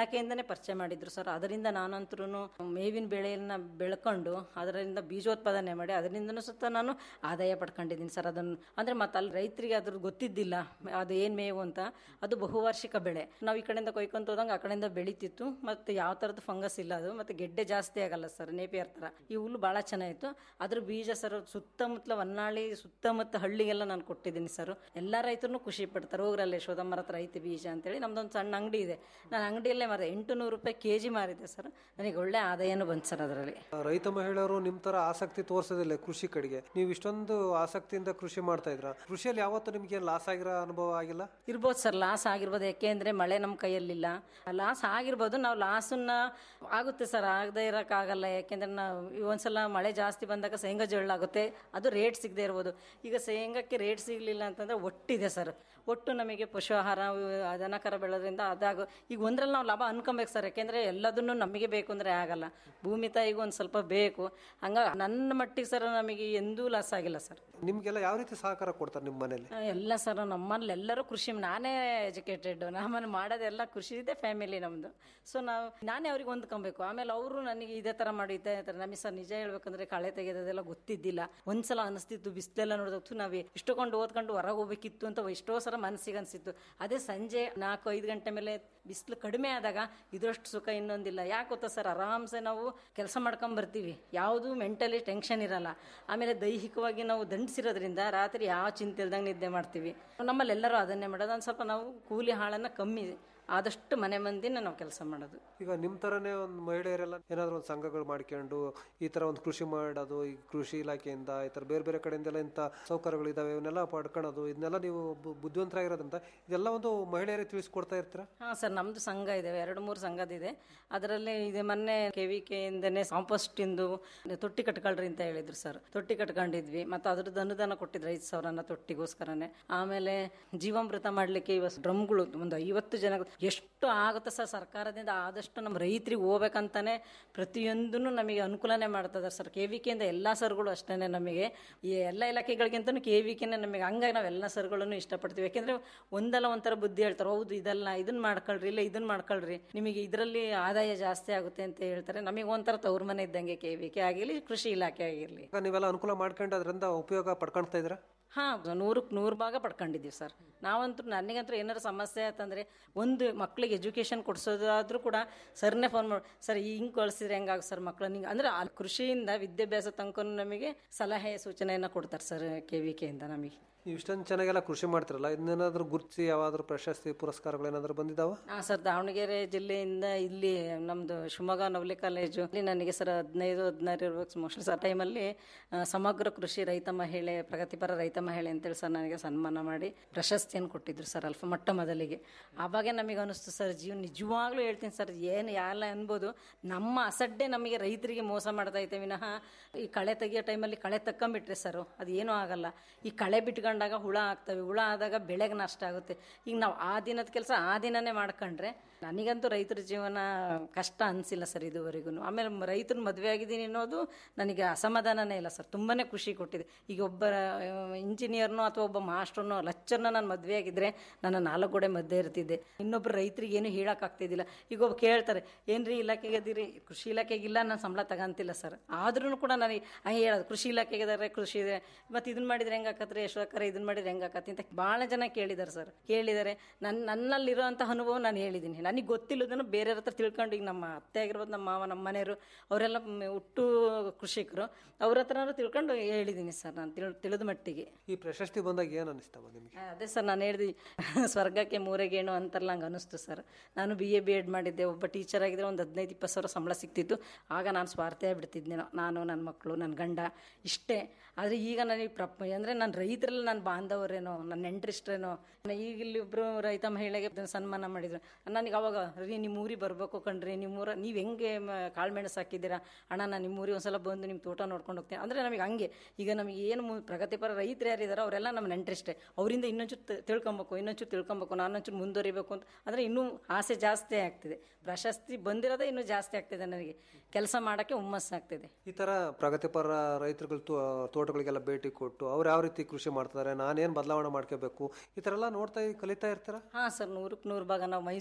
ಕಡೆಯಿಂದನೇ ಪರಿಚಯ ಮಾಡಿದ್ರು ಸರ್ ಅದರಿಂದ ನಾನಂತರೂ ಮೇವಿನ ಬೆಳೆಯನ್ನ ಬೆಳ್ಕೊಂಡು ಅದರಿಂದ ಬೀಜೋತ್ಪಾದನೆ ಮಾಡಿ ಅದರಿಂದನೂ ಸುತ್ತ ನಾನು ಆದಾಯ ಪಡ್ಕೊಂಡಿದ್ದೀನಿ ಸರ್ ಅದನ್ನು ಅಂದರೆ ಮತ್ತೆ ಅಲ್ಲಿ ರೈತರಿಗೆ ಅದ್ರ ಗೊತ್ತಿದ್ದಿಲ್ಲ ಅದು ಏನು ಮೇವು ಅಂತ ಅದು ಬಹುವಾರ್ಷಿಕ ಬೆಳೆ ನಾವು ಈ ಕಡೆಯಿಂದ ಕೊಯ್ಕೊಂತ ಹೋದಂಗೆ ಆ ಕಡೆಯಿಂದ ಬೆಳೀತಿತ್ತು ಮತ್ತು ಯಾವ ಥರದ ಫಂಗಸ್ ಇಲ್ಲ ಅದು ಮತ್ತು ಗೆಡ್ಡೆ ಜಾಸ್ತಿ ಆಗಲ್ಲ ಸರ್ ನೇಪಿಯರ್ ಥರ ಈ ಹುಲ್ಲು ಭಾಳ ಚೆನ್ನಾಗಿತ್ತು ಅದ್ರ ಬೀಜ ಸರ್ ಸುತ್ತಮುತ್ತಲ ಹೊನ್ನಾಳಿ ಸುತ್ತಮುತ್ತ ಹಳ್ಳಿಗೆಲ್ಲ ನಾನು ಕೊಟ್ಟಿದ್ದೀನಿ ಸರ್ ಎಲ್ಲ ರೈತರು ಖುಷಿ ಪಡ್ತಾರೆ ಹೋಗ್ರಲ್ಲಿ ಯಶೋದಮ್ಮರ ಹತ್ರ ಐತೆ ಬೀಜ ಅಂತೇಳಿ ನಮ್ದೊಂದು ಸಣ್ಣ ಅಂಗಡಿ ಇದೆ ನಾನು ಅಂಗಡಿಯಲ್ಲೇ ಮಾರಿದೆ ಎಂಟು ನೂರು ರೂಪಾಯಿ ಕೆ ಜಿ ಮಾರಿದೆ ಸರ್ ನನಗೆ ಒಳ್ಳೆ ಆದಾಯನೂ ಬಂತು ಸರ್ ಅದರಲ್ಲಿ ರೈತ ಮಹಿಳೆಯರು ನಿಮ್ ತರ ಆಸಕ್ತಿ ತೋರಿಸೋದಿಲ್ಲ ಕೃಷಿ ಕಡೆಗೆ ನೀವು ಇಷ್ಟೊಂದು ಆಸಕ್ತಿಯಿಂದ ಕೃಷಿ ಮಾಡ್ತಾ ಇದ್ರ ಕೃಷಿಯಲ್ಲಿ ಯಾವತ್ತೂ ನಿಮ್ಗೆ ಲಾಸ್ ಆಗಿರೋ ಅನುಭವ ಆಗಿಲ್ಲ ಇರ್ಬೋದು ಸರ್ ಲಾಸ್ ಆಗಿರ್ಬೋದು ಯಾಕೆಂದ್ರೆ ಮಳೆ ನಮ್ಮ ಕೈಯಲ್ಲಿಲ್ಲ ಲಾಸ್ ಆಗಿರ್ಬೋದು ನಾವು ಲಾಸನ್ನ ಆಗುತ್ತೆ ಸರ್ ಆಗದೆ ಇರೋಕ್ಕಾಗಲ್ಲ ಯಾಕೆಂದ್ರೆ ನಾವು ಈ ಒಂದ್ಸಲ ಮಳೆ ಜಾಸ್ತಿ ಬಂದಾಗ ಶೇಂಗಾ ಜೊಳ್ಳಾಗುತ್ತೆ ಅದು ರೇಟ್ ಸಿಗದೆ ಇರ್ಬೋದು ಈಗ ಶೇಂಗಕ್ಕೆ ರೇಟ್ ಸಿಗಲಿಲ್ಲ ಅಂತಂದ್ರೆ ಒಟ್ಟಿದೆ ಸರ್ ಒಟ್ಟು ನಮಗೆ ಪಶು ಆಹಾರ ಇವು ದನಕರ ಬೆಳೆದ್ರಿಂದ ಅದಾಗ ಈಗ ಒಂದ್ರಲ್ಲಿ ನಾವು ಲಾಭ ಅನ್ಕೊಬೇಕು ಸರ್ ಯಾಕೆಂದ್ರೆ ಎಲ್ಲದನ್ನು ನಮಗೆ ಬೇಕು ಅಂದ್ರೆ ಆಗಲ್ಲ ಭೂಮಿ ತಾಯಿಗೂ ಒಂದು ಸ್ವಲ್ಪ ಬೇಕು ಹಂಗ ನನ್ನ ಮಟ್ಟಿಗೆ ಸರ್ ನಮಗೆ ಎಂದೂ ಲಾಸ್ ಆಗಿಲ್ಲ ಸರ್ ನಿಮ್ಗೆಲ್ಲ ಯಾವ ರೀತಿ ಸಹಕಾರ ಕೊಡ್ತಾರೆ ನಿಮ್ಮ ಮನೇಲಿ ಆ, ಎಲ್ಲ ಸರ್ ನಮ್ಮಲ್ಲಿ ಎಲ್ಲರೂ ಕೃಷಿ ನಾನೇ ಎಜುಕೇಟೆಡ್ ನಮ್ಮನ್ನು ಮಾಡೋದೆಲ್ಲ ಕೃಷಿ ಇದೆ ಫ್ಯಾಮಿಲಿ ನಮ್ಮದು ಸೊ ನಾವು ನಾನೇ ಅವ್ರಿಗೆ ಹೊಂದ್ಕೊಬೇಕು ಆಮೇಲೆ ಅವರು ನನಗೆ ಇದೇ ಥರ ಮಾಡಿ ಇದೇ ಥರ ನಮಗೆ ಸರ್ ನಿಜ ಹೇಳ್ಬೇಕಂದ್ರೆ ಕಳೆ ತೆಗೆಯೋದೆಲ್ಲ ಗೊತ್ತಿದ್ದಿಲ್ಲ ಒಂದ್ಸಲ ಅನಿಸ್ತಿತ್ತು ಬಿಸಿಲೆಲ್ಲ ನೋಡಿದತ್ತು ನಾವು ಇಷ್ಟುಕೊಂಡು ಓದ್ಕೊಂಡು ಹೊರಗೆ ಹೋಗ್ಬೇಕಿತ್ತು ಅಂತ ಎಷ್ಟೋ ಸಲ ಮನಸ್ಸಿಗೆ ಅನಿಸಿತ್ತು ಅದೇ ಸಂಜೆ ನಾಲ್ಕು ಐದು ಗಂಟೆ ಮೇಲೆ ಬಿಸಿಲು ಕಡಿಮೆ ಆದಾಗ ಇದರಷ್ಟು ಸುಖ ಇನ್ನೊಂದಿಲ್ಲ ಯಾಕೆ ಗೊತ್ತಾ ಸರ್ ಆರಾಮ್ಸೆ ನಾವು ಕೆಲಸ ಮಾಡ್ಕೊಂಡ್ ಬರ್ತೀವಿ ಯಾವುದು ಮೆಂಟಲಿ ಟೆನ್ಷನ್ ಇರಲ್ಲ ಆಮೇಲೆ ದೈಹಿಕವಾಗಿ ನಾವು ದಂಡಿಸಿರೋದ್ರಿಂದ ರಾತ್ರಿ ಯಾವ ಚಿಂತೆ ಇಲ್ದಂಗೆ ನಿದ್ದೆ ಮಾಡ್ತೀವಿ ನಮ್ಮಲ್ಲಿ ಎಲ್ಲರೂ ಅದನ್ನೇ ಮಾಡೋದು ಒಂದು ಸ್ವಲ್ಪ ನಾವು ಕೂಲಿ ಹಾಳನ್ನು ಕಮ್ಮಿ ಆದಷ್ಟು ಮನೆ ಮಂದಿನ ನಾವು ಕೆಲಸ ಮಾಡೋದು ಈಗ ನಿಮ್ ತರನೇ ಒಂದು ಮಹಿಳೆಯರೆಲ್ಲ ಏನಾದ್ರು ಒಂದು ಸಂಘಗಳು ಮಾಡ್ಕೊಂಡು ಈ ತರ ಒಂದು ಕೃಷಿ ಮಾಡೋದು ಈ ಕೃಷಿ ಇಲಾಖೆಯಿಂದ ಈ ತರ ಬೇರೆ ಬೇರೆ ಕಡೆಯಿಂದೆಲ್ಲ ಇಂಥ ಸೌಕರ್ಯಗಳು ಇದಾವೆ ಇವನ್ನೆಲ್ಲ ಪಡ್ಕೊಳ್ಳೋದು ಇದನ್ನೆಲ್ಲ ನೀವು ಬು- ಬುದ್ಧಿವಂತರಾಗಿರೋದ್ರಿಂದ ಇದೆಲ್ಲ ಒಂದು ಮಹಿಳೆಯರಿಗೆ ತಿಳಿಸ್ಕೊಡ್ತಾ ಇರ್ತೀರಾ ಹಾಂ ಸರ್ ನಮ್ಮದು ಸಂಘ ಇದೆ ಎರಡು ಮೂರು ಸಂಘದಿದೆ ಅದರಲ್ಲಿ ಇದೆ ಮೊನ್ನೆ ಕೆ ವಿ ಕೆಯಿಂದನೇ ಕಾಂಪೋಸ್ಟ್ ಇಂದು ತೊಟ್ಟಿ ಕಟ್ಕೊಳ್ರಿ ಅಂತ ಹೇಳಿದ್ರು ಸರ್ ತೊಟ್ಟಿ ಕಟ್ಕೊಂಡಿದ್ವಿ ಮತ್ತು ಅದ್ರದ್ದು ಅನುದಾನ ಕೊಟ್ಟಿದ್ರು ಐದು ಸಾವಿರನ ತೊಟ್ಟಿಗೋಸ್ಕರನೇ ಆಮೇಲೆ ಜೀವಾಮೃತ ಮಾಡಲಿಕ್ಕೆ ಇವತ್ತು ಡ್ರಮ್ಗಳು ಒಂದು ಐವತ್ತು ಜನ ಎಷ್ಟು ಆಗುತ್ತೆ ಸರ್ ಸರ್ಕಾರದಿಂದ ಆದಷ್ಟು ನಮ್ಮ ರೈತರಿಗೆ ಹೋಗ್ಬೇಕಂತಾನೆ ಪ್ರತಿಯೊಂದನ್ನು ನಮಗೆ ಅನುಕೂಲನೇ ಮಾಡ್ತದೆ ಸರ್ ಕೆ ವಿ ಕೆಯಿಂದ ಎಲ್ಲ ಸರ್ಗಳು ಅಷ್ಟೇ ನಮಗೆ ಈ ಎಲ್ಲ ಇಲಾಖೆಗಳಿಗಿಂತನೂ ಕೆ ವಿ ಕೆನೇ ನಮಗೆ ಹಂಗಾಗಿ ನಾವು ಎಲ್ಲ ಸರ್ಗಳನ್ನು ಇಷ್ಟಪಡ್ತೀವಿ ಯಾಕೆಂದ್ರೆ ಒಂದಲ್ಲ ಒಂಥರ ಬುದ್ಧಿ ಹೇಳ್ತಾರೆ ಹೌದು ಇದೆಲ್ಲ ಇದನ್ನ ಮಾಡ್ಕೊಳ್ರಿ ಇಲ್ಲ ಇದನ್ನ ಮಾಡ್ಕೊಳ್ರಿ ನಿಮಗೆ ಇದರಲ್ಲಿ ಆದಾಯ ಜಾಸ್ತಿ ಆಗುತ್ತೆ ಅಂತ ಹೇಳ್ತಾರೆ ನಮಗೆ ಒಂಥರ ತವ್ರ ಮನೆ ಇದ್ದಂಗೆ ಕೆ ವಿ ಕೆ ಆಗಿರಲಿ ಕೃಷಿ ಇಲಾಖೆ ಆಗಿರಲಿ ಈಗ ನೀವೆಲ್ಲ ಅನುಕೂಲ ಮಾಡ್ಕೊಂಡು ಅದರಿಂದ ಉಪಯೋಗ ಪಡ್ಕೊಳ್ತಾ ಇದ್ದೀರಾ ಹಾಂ ನೂರಕ್ಕೆ ನೂರು ಭಾಗ ಪಡ್ಕೊಂಡಿದ್ದೀವಿ ಸರ್ ನಾವಂತೂ ನನಗಂತೂ ಏನಾರು ಸಮಸ್ಯೆ ಆಯ್ತಂದ್ರೆ ಒಂದು ಮಕ್ಳಿಗೆ ಎಜುಕೇಷನ್ ಕೊಡಿಸೋದಾದ್ರೂ ಕೂಡ ಸರ್ನೇ ಫೋನ್ ಮಾಡಿ ಸರ್ ಹಿಂಗೆ ಕಳಿಸಿದ್ರೆ ಹೆಂಗಾಗ ಸರ್ ಮಕ್ಳು ನಿಂಗೆ ಅಂದ್ರೆ ಆ ಕೃಷಿಯಿಂದ ವಿದ್ಯಾಭ್ಯಾಸ ತನಕ ನಮಗೆ ಸಲಹೆ ಸೂಚನೆಯನ್ನು ಕೊಡ್ತಾರೆ ಸರ್ ಕೆ ವಿ ಕೆಯಿಂದ ನಮಗೆ ನೀವು ಇಷ್ಟೊಂದು ಚೆನ್ನಾಗೆಲ್ಲ ಕೃಷಿ ಮಾಡ್ತಿರಲ್ಲ ಇದನ್ನೇನಾದ್ರೂ ಗುರುತಿಸಿ ಯಾವಾದ್ರೂ ಪ್ರಶಸ್ತಿ ಪುರಸ್ಕಾರಗಳು ಏನಾದ್ರು ಬಂದಿದ್ದಾವ ಹಾಂ ಸರ್ ದಾವಣಗೆರೆ ಜಿಲ್ಲೆಯಿಂದ ಇಲ್ಲಿ ನಮ್ಮದು ಶಿವಮೊಗ್ಗ ನವಲಿ ಕಾಲೇಜು ಇಲ್ಲಿ ನನಗೆ ಸರ್ ಹದಿನೈದು ಹದಿನಾರು ಇರ್ಬೇಕು ಮೋಸ್ಟ್ಲಿ ಸರ್ ಟೈಮಲ್ಲಿ ಆ, ಸಮಗ್ರ ಕೃಷಿ ರೈತ ಮಹಿಳೆ ಪ್ರಗತಿಪರ ರೈತ ಮಹಿಳೆ ಅಂತೇಳಿ ಸರ್ ನನಗೆ ಸನ್ಮಾನ ಮಾಡಿ ಪ್ರಶಸ್ತಿಯನ್ನು ಕೊಟ್ಟಿದ್ರು ಸರ್ ಅಲ್ಪ ಮೊಟ್ಟ ಮೊದಲಿಗೆ ಆವಾಗೆ ನಮಗೆ ಅನಿಸ್ತು ಸರ್ ಜೀವ ನಿಜವಾಗ್ಲೂ ಹೇಳ್ತೀನಿ ಸರ್ ಏನು ಯಾಲ್ಲ ಅನ್ಬೋದು ನಮ್ಮ ಅಸಡ್ಡೆ ನಮಗೆ ರೈತರಿಗೆ ಮೋಸ ಮಾಡ್ತಾ ಐತೆ ವಿನಃ ಈ ಕಳೆ ತೆಗಿಯೋ ಟೈಮಲ್ಲಿ ಕಳೆ ತಕ್ಕೊಂಬಿಟ್ರೆ ಸರ್ ಅದು ಏನೂ ಆಗಲ್ಲ ಈ ಕಳೆ ಬಿಟ್ಕೊಂಡಾಗ ಹುಳ ಆಗ್ತವೆ ಹುಳ ಆದಾಗ ಬೆಳೆಗೆ ನಷ್ಟ ಆಗುತ್ತೆ ಈಗ ನಾವು ಆ ದಿನದ ಕೆಲಸ ಆ ದಿನನೇ ಮಾಡ್ಕೊಂಡ್ರೆ ನನಗಂತೂ ರೈತರ ಜೀವನ ಕಷ್ಟ ಅನಿಸಿಲ್ಲ ಸರ್ ಇದುವರೆಗೂ ಆಮೇಲೆ ರೈತರು ಮದುವೆ ಆಗಿದ್ದೀನಿ ಅನ್ನೋದು ನನಗೆ ಅಸಮಾಧಾನನೇ ಇಲ್ಲ ಸರ್ ತುಂಬಾ ಖುಷಿ ಕೊಟ್ಟಿದೆ ಈಗ ಒಬ್ಬ ಇಂಜಿನಿಯರ್ನೋ ಅಥವಾ ಒಬ್ಬ ಮಾಸ್ಟರ್ನೋ ಲೆಕ್ಚರ್ನ ನಾನು ಮದುವೆ ಆಗಿದ್ರೆ ನನ್ನ ನಾಲ್ಕು ಗೋಡೆ ಮಧ್ಯೆ ಇರ್ತಿದ್ದೆ ಇನ್ನೊಬ್ರು ರೈತರಿಗೆ ಏನು ಹೇಳೋಕ್ಕಾಗ್ತಿದ್ದಿಲ್ಲ ಈಗ ಒಬ್ಬ ಕೇಳ್ತಾರೆ ಏನ್ರಿ ಇಲಾಖೆಗೆ ಅದೀರಿ ಕೃಷಿ ಇಲಾಖೆಗಿಲ್ಲ ನಾನು ಸಂಬಳ ತಗಂತಿಲ್ಲ ಸರ್ ಆದ್ರೂ ಕೂಡ ನನಗೆ ಹಂಗೆ ಹೇಳೋದು ಕೃಷಿ ಇಲಾಖೆಗೆ ಇದಾರೆ ಕೃಷಿ ಇದೆ ಮತ್ತು ಇದನ್ನ ಮಾಡಿದ್ರೆ ಹೆಂಗೆ ಆಕತ್ರಿ ಯಶೋಕರ ಇದನ್ನ ಮಾಡಿದ್ರೆ ಹೆಂಗೆ ಆಕತಿ ಅಂತ ಭಾಳ ಜನ ಕೇಳಿದ್ದಾರೆ ಸರ್ ಕೇಳಿದ್ದಾರೆ ನನ್ನ ನನ್ನಲ್ಲಿರೋಂಥ ಅನುಭವ ನಾನು ಹೇಳಿದ್ದೀನಿ ನನಗೆ ಗೊತ್ತಿಲ್ಲದನ್ನು ಬೇರೆಯವ್ರ ಹತ್ರ ತಿಳ್ಕೊಂಡು ಈಗ ನಮ್ಮ ಅತ್ತೆ ಆಗಿರ್ಬೋದು ನಮ್ಮ ಮಾವ ನಮ್ಮ ಮನೆಯವರು ಅವರೆಲ್ಲ ಮ್- ಹುಟ್ಟು ಕೃಷಿಕರು ಅವ್ರ ಹತ್ರನಾದ್ರು ತಿಳ್ಕೊಂಡು ಹೇಳಿದ್ದೀನಿ ಸರ್ ನಾನು ತಿಳ್ ತಿಳಿದ ಮಟ್ಟಿಗೆ ಈ ಪ್ರಶಸ್ತಿ ಬಂದಾಗ ಏನು ಅನಿಸ್ತವ ನಿಮಗೆ ಅದೇ ಸರ್ ನಾನು ಹೇಳ್ದಿ ಸ್ವರ್ಗಕ್ಕೆ ಮೂರೆಗೇಣು ಅಂತಾರಲ್ಲ ಹಂಗೆ ಅನಿಸ್ತು ಸರ್ ನಾನು ಬಿ ಎ ಬಿ ಎಡ್ ಮಾಡಿದ್ದೆ ಒಬ್ಬ ಟೀಚರ್ ಆಗಿದ್ರೆ ಒಂದು ಹದಿನೈದು ಇಪ್ಪತ್ತು ಸಾವಿರ ಸಂಬಳ ಸಿಗ್ತಿತ್ತು ಆಗ ನಾನು ಸ್ವಾರ್ಥಿ ಆಗ್ಬಿಡ್ತಿದ್ನೇನೋ ನಾನು ನನ್ನ ಮಕ್ಕಳು ನನ್ನ ಗಂಡ ಇಷ್ಟೇ ಆದರೆ ಈಗ ನನಗೆ ಪ್ರಪ ಅಂದರೆ ನನ್ನ ರೈತರಲ್ಲಿ ನನ್ನ ಬಾಂಧವರೇನೋ ನನ್ನ ನೆಂಟ್ರಿಷ್ಟ್ರೇನೋ ಈಗ ಇಲ್ಲಿ ಒಬ್ಬರು ರೈತ ಮಹಿಳೆಗೆ ಸನ್ಮಾನ ಮಾಡಿದ್ರು ನನಗೆ ಅವಾಗ ರೀ ನಿಮ್ಮ ಊರಿಗೆ ಬರಬೇಕು ಕಣ್ರಿ ನಿಮ್ಮ ಊರ ನೀವು ಹೆಂಗೆ ಮ- ಕಾಳುಮೆಣಸು ಹಾಕಿದ್ದೀರಾ ಅಣ್ಣ ನಾನು ನಿಮ್ಮ ಊರಿಗೆ ಒಂದ್ಸಲ ಬಂದು ನಿಮ್ಮ ತೋಟ ನೋಡ್ಕೊಂಡು ಹೋಗ್ತೀನಿ ಅಂದರೆ ನಮಗೆ ಹಂಗೆ ಈಗ ನಮಗೆ ಏನು ಮು- ಪ್ರಗತಿಪರ ರೈತರು ಯಾರಿದ್ದಾರೋ ಅವರೆಲ್ಲ ನಮ್ಮ ನೆಂಟ್ರಿಷ್ಟೇ ಅವರಿಂದ ಇನ್ನೊಂಚೂರು ತಿ- ತಿಳ್ಕೊಬೇಕು ಇನ್ನೊಂಚೂರು ತಿಳ್ಕೊಬೇಕು ನಾನೊಂಚೂರು ಮುಂದುವರಿಬೇಕು ಅಂತ ಅಂದರೆ ಇನ್ನೂ ಆಸೆ ಜಾಸ್ತಿ ಆಗ್ತಿದೆ ಪ್ರಶಸ್ತಿ ಬಂದಿರೋದೇ ಇನ್ನೂ ಜಾಸ್ತಿ ಆಗ್ತಿದೆ ನನಗೆ ಕೆಲಸ ಮಾಡೋಕ್ಕೆ ಹುಮ್ಮಸ್ಸಾಗ್ತಿದೆ ಈ ತರ ಪ್ರಗತಿಪರ ರೈತರುಗಳು ತೋಟಗಳಿಗೆಲ್ಲ ಭೇಟಿ ಕೊಟ್ಟು ಅವ್ರು ಯಾವ ರೀತಿ ಕೃಷಿ ಮಾಡ್ತಾರೆ ನಾನೇನು ಬದಲಾವಣೆ ಮಾಡ್ಕೋಬೇಕು ಈ ತರ ಎಲ್ಲ ನೋಡ್ತಾ ಕಲಿತಾ ಇರ್ತಾರ ಹಾಂ ಸರ್ ನೂರಕ್ಕೆ ನೂರು ಭಾಗ ನಾವು ಮೈಸೂರಲ್ಲಿ ಹೋಗಿದ್ವಿ